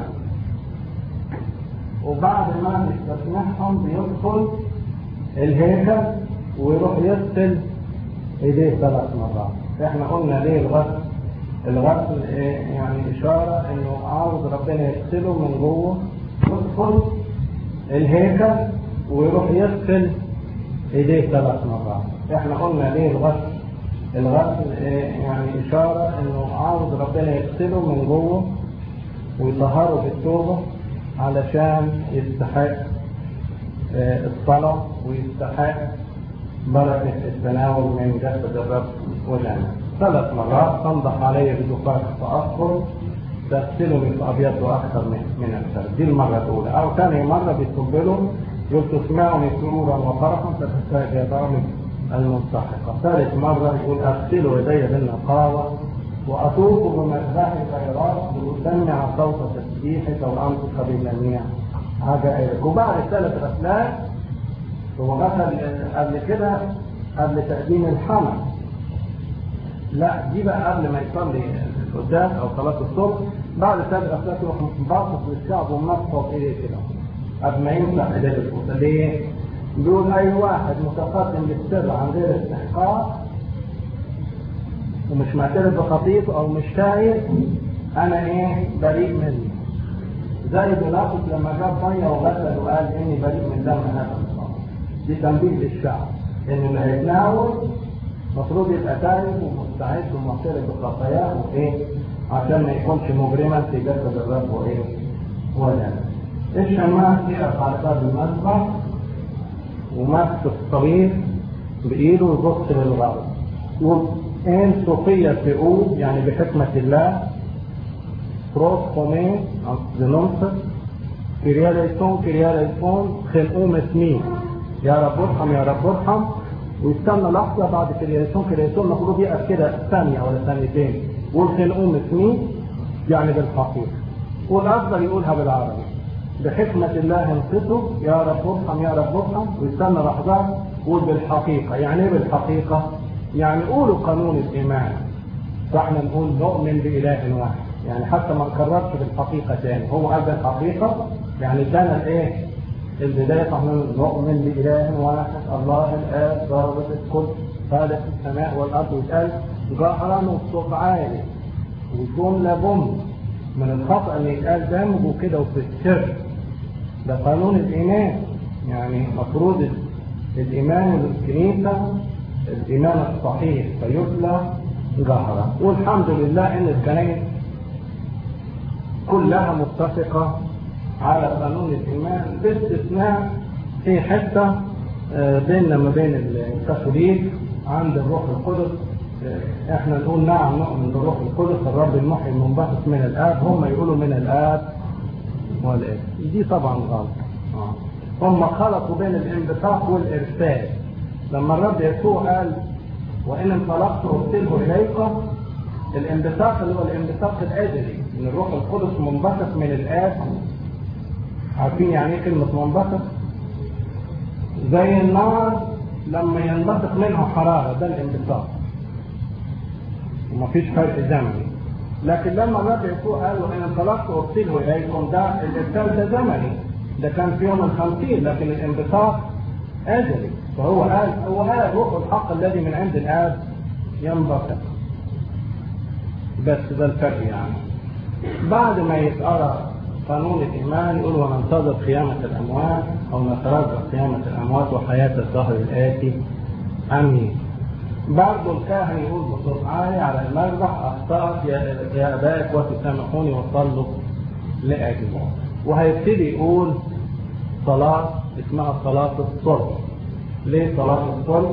وبعد ما يستسمحهم بيدخل الهيكل ويروح يغسل ايديه ثلاث مرات احنا قلنا ليه الغسل الغسل إيه يعني اشاره انه عاوز ربنا يغسله من جوه يدخل الهيكل ويروح يغسل ايديه ثلاث مرات احنا قلنا ليه الغسل الغسل إيه يعني اشاره انه عاوز ربنا يغسله من جوه ويطهره بالتوبه علشان يستحق إيه الصلاه ويستحق بركه التناول من جسد الرب ودمه ثلاث مرات تنضح علي بدقائق فاذكر تغسله بابيض اكثر من من الثلج دي المره الاولى او ثاني مره بيتقبله يقول تسمعني سرورا وفرحا فتستجيبان الملتحقة ثالث مرة يقول أغسل يدي بالنقاوة وأطوف بمذبح الخيرات لأسمع صوت تسبيحك وأنطق بالجميع عجائبك وبعد ثلاث غسلات هو غسل قبل كده قبل تقديم الحمل لا دي بقى قبل ما يصلي القداس أو صلاة الصبح بعد ثلاث غسلات يروح باصص للشعب ومنفض إيديه كده قبل ما يمسح إيديه بالقداس ليه؟ دون اي واحد متقدم للسر عن غير استحقاق ومش معترف بخطيئته او مش تايب انا ايه بريء منه زي بيلاطس لما جاب ميه وغسل وقال اني بريء من دم هذا دي تنبيه للشعب ان اللي هيتناول المفروض يبقى تايب ومستعد ومعترف بخطاياه وايه عشان ما يكونش مجرما في جسد الرب وايه ودم الشماس يقف على باب المسبح وماسك الصغير بايده ويبص للغرب يقول ان صوفيا تقول يعني بحكمة الله بروس كومين زنونسر كرياليسون كرياليسون خلقوم اسمين يا رب ارحم يا رب ارحم ويستنى لحظة بعد كرياليسون كرياليسون المفروض يقف كده ثانية ولا ثانيتين يقول خلقوم اسمين يعني بالحقيقة والأفضل يقولها بالعربي بحكمة الله انقذوا يا رب ارحم يا رب ارحم ويستنى لحظات قول بالحقيقة يعني ايه بالحقيقة؟ يعني قولوا قانون الإيمان فاحنا نقول نؤمن بإله واحد يعني حتى ما نكررش بالحقيقة تاني هو قال بالحقيقة يعني كان الايه؟ البداية فاحنا نؤمن بإله واحد الله الآب ضربة الكل خالق السماء والأرض ويتقال جهرا وبصوت عالي ويكون لا بم من الخطأ ان يتقال دمج وكده وفي السر ده قانون الايمان يعني مفروض الايمان الكنيسه الايمان الصحيح فيتلى ظهرا والحمد لله ان الكنائس كلها متفقه على قانون الايمان باستثناء في حته آه، بيننا ما بين الكاثوليك عند الروح القدس آه، احنا نقول نعم نؤمن بالروح القدس الرب المحيي المنبثق من الاب هم يقولوا من الاب والابن دي طبعا غلط آه. هم خلطوا بين الانبثاق والارسال لما الرب يسوع قال وان انطلقت ارسله اليكم الانبثاق اللي هو الانبثاق الازلي ان الروح القدس منبثق من الاب عارفين يعني ايه كلمه منبثق زي النار لما ينبثق منها حراره ده الانبثاق ومفيش فرق زمني لكن لما الرب يسوع قال وان انطلقت ارسله اليكم ده الارسال ده زمني ده كان في يوم الخمسين لكن الانبثاق ازلي فهو قال هو قال روح الحق الذي من عند الاب ينبثق بس ده الفرق يعني بعد ما يتقرا قانون الايمان يقول وننتظر قيامه الاموات او نترجى قيامه الاموات وحياه الظهر الاتي امين برضه الكاهن يقول بصوت عالي على المذبح اخطات يا يا ابائك وتسامحوني وصلوا لاجلي وهيبتدي يقول صلاه اسمها صلاه الصلح ليه صلاه الصلح؟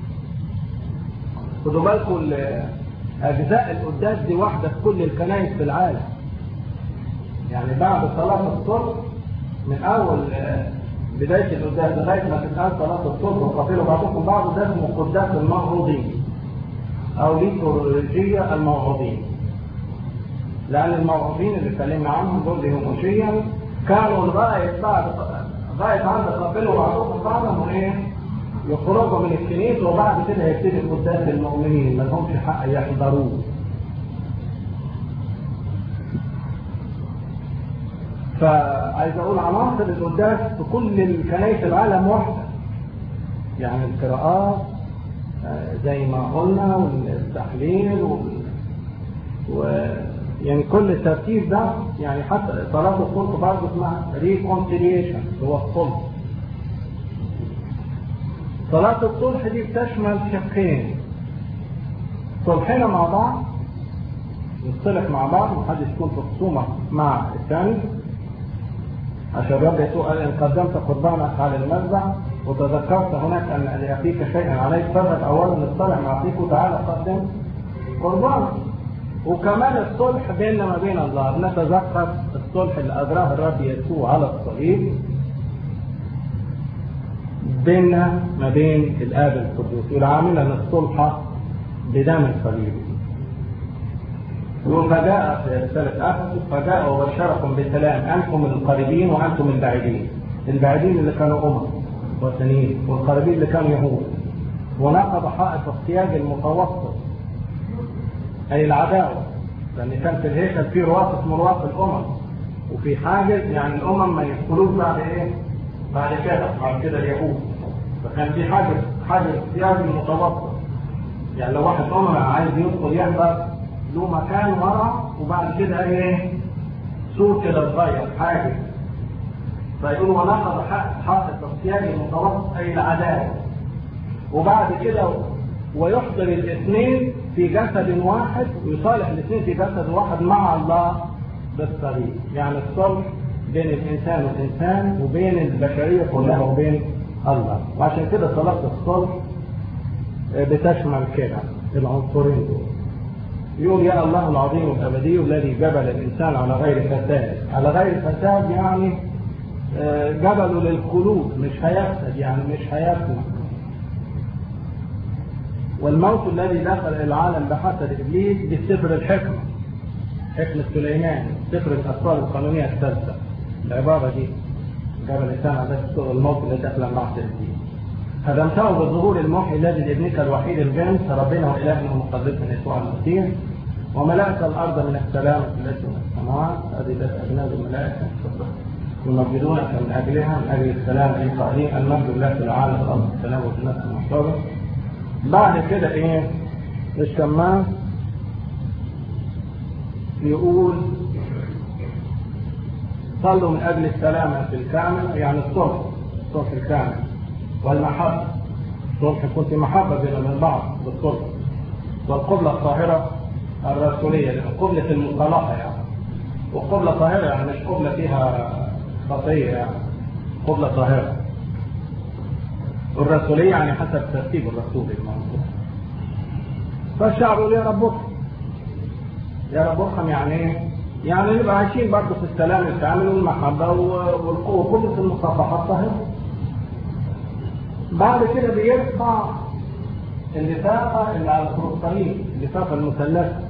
خدوا بالكم ال- اجزاء القداس دي واحده في كل الكنائس في العالم يعني بعد صلاه الصلح من اول آه، بدايه القداس لغايه ما تتقال صلاه الصلح وقبلوا بعضكم بعض ده اسمه قداس الموعوظين او ليتورجيه الموعوظين لان الموعوظين اللي اتكلمنا عنهم دول لهموشيا كانوا لغايه بعد لغايه عند قبلوا بعضكم بعضا ايه يخرجوا من الكنيسه وبعد كده هيبتدي قداس المؤمنين ما لهمش حق يحضروه فعايز اقول عناصر القداس في كل الكنائس العالم واحده يعني القراءات آه، زي ما قلنا والتحليل وال... و... يعني كل الترتيب ده يعني حتى صلاة الصلح برضه اسمها ريكونسيليشن هو الصلح صلاة الصلح دي بتشمل شقين صلحنا مع بعض نصطلح مع بعض محدش يكون في خصومة مع الثاني عشان الرب يسوع قال ان قدمت قربانك على المذبح وتذكرت هناك ان لاخيك شيئا عليك فاذهب اولا اصطلح مع اخيك وتعالى قدم قربانك وكمان الصلح بيننا ما بين الله نتذكر الصلح اللي اجراه الرب يسوع على الصليب بيننا ما بين الاب القدوس والعاملا الصلح بدم الصليب وفجاء في رسالة أفسس فجاء وبشركم بالسلام أنتم القريبين وأنتم البعيدين البعيدين اللي كانوا أمم وثنيين والقريبين اللي كانوا يهود ونقض حائط السياج المتوسط أي العداوة لأن كان في الهيكل في رواق اسمه رواق الأمم وفي حاجز يعني الأمم ما يدخلوش بعد إيه؟ بعد كده بعد كده اليهود فكان في حاجز حاجز السياج المتوسط يعني لو واحد أمم عايز يدخل يحضر له مكان ورا وبعد كده ايه سور كده صغير حاجز فيقول ونقض حائط الصيام المتوسط اي العداله وبعد كده ويحضر الاثنين في جسد واحد ويصالح الاثنين في جسد واحد مع الله بالصليب يعني الصلح بين الانسان والانسان وبين البشريه كلها وبين الله وعشان كده صلاه الصلح بتشمل كده العنصرين دول يقول يا الله العظيم الابدي الذي جبل الانسان على غير فساد على غير فساد يعني جبله للخلود مش هيفسد يعني مش هيفنى والموت الذي دخل الى العالم بحسد ابليس بسفر الحكمه حكمه سليمان سفر الاسرار القانونيه الثالثه العباره دي جبل الانسان على الموت الذي دخل بحسد ابليس خدمته بالظهور المحي الذي لابنك الوحيد الجنس ربنا والهنا ومقدسنا يسوع المسيح وملائكه الارض من السلام التي من السماوات هذه ذات اجناد الملائكه يمجدونك من اجلها من اجل السلام القائلين المجد لله في العالم الارض السلام وفي النفس المحترم بعد كده ايه الشماس يقول صلوا من أجل السلامة الكامل يعني الصلح الصلح الكامل والمحبة الصلح يكون في محبة بين من بعض بالصلح والقبلة الطاهرة الرسولية قبلة المصالحة يعني وقبلة طاهرة يعني مش قبلة فيها خطية يعني قبلة طاهرة والرسولية يعني حسب ترتيب الرسول المنصور فالشعب يقول يا رب ارحم يا رب ارحم يعني ايه؟ يعني نبقى عايشين برضه في السلام الكامل والمحبة والقوة قبلة المصافحة الطاهرة بعد كده بيرفع اللفافة اللي على الفلسطينيين اللفافة المثلثة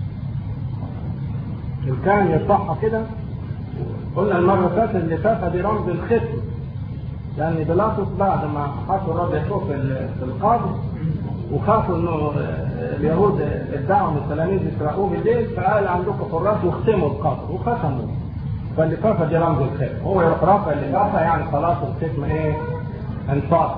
كان يرفعها كده قلنا المرة اللي فاتت اللفافة دي رمز الختم لأن بيلاطس بعد ما حطوا الرب يسوع في القبر وخافوا انه اليهود ادعوا ان التلاميذ يسرقوه بالليل فقال عندكم حراس واختموا القبر وختموا فاللفافة دي رمز الختم هو يروح رافع اللفافة يعني خلاص الختم ايه انفصل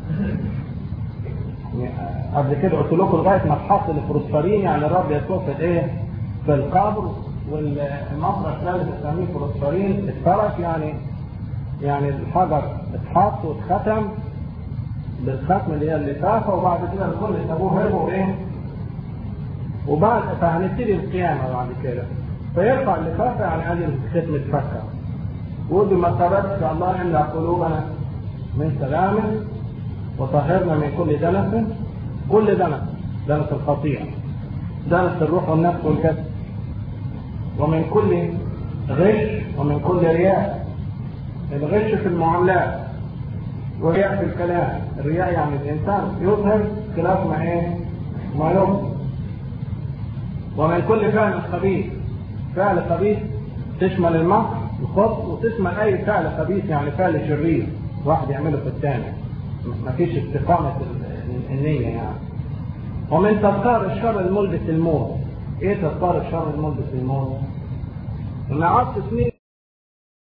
قبل كده قلت لكم لغايه ما تحصل الفروسفرين يعني الرب يسوع في الايه؟ في القبر والمفرش ده اللي بنسميه فروسفرين اتفرش يعني يعني الحجر اتحط واتختم بالختم اللي هي اللفافه وبعد كده الكل سابوه هربوا ايه؟ وبعد فهنبتدي القيامه بعد كده فيرفع اللفافه يعني قال الختم اتفكر وقول بمسارتك الله املا قلوبنا من سلامه وطهرنا من كل دنس كل دنس دنس الخطيئة دنس الروح والنفس والجسد ومن كل غش ومن كل رياء الغش في المعاملات والرياء في الكلام الرياء يعني الإنسان يظهر خلاف ما إيه ما يظهر ومن كل فعل خبيث فعل خبيث تشمل المكر الخبث وتشمل أي فعل خبيث يعني فعل شرير واحد يعمله في الثاني ما فيش استقامة النية يعني ومن تذكار الشر الملبس الموت ايه تذكار الشر الملبس الموت ان قعدت سنين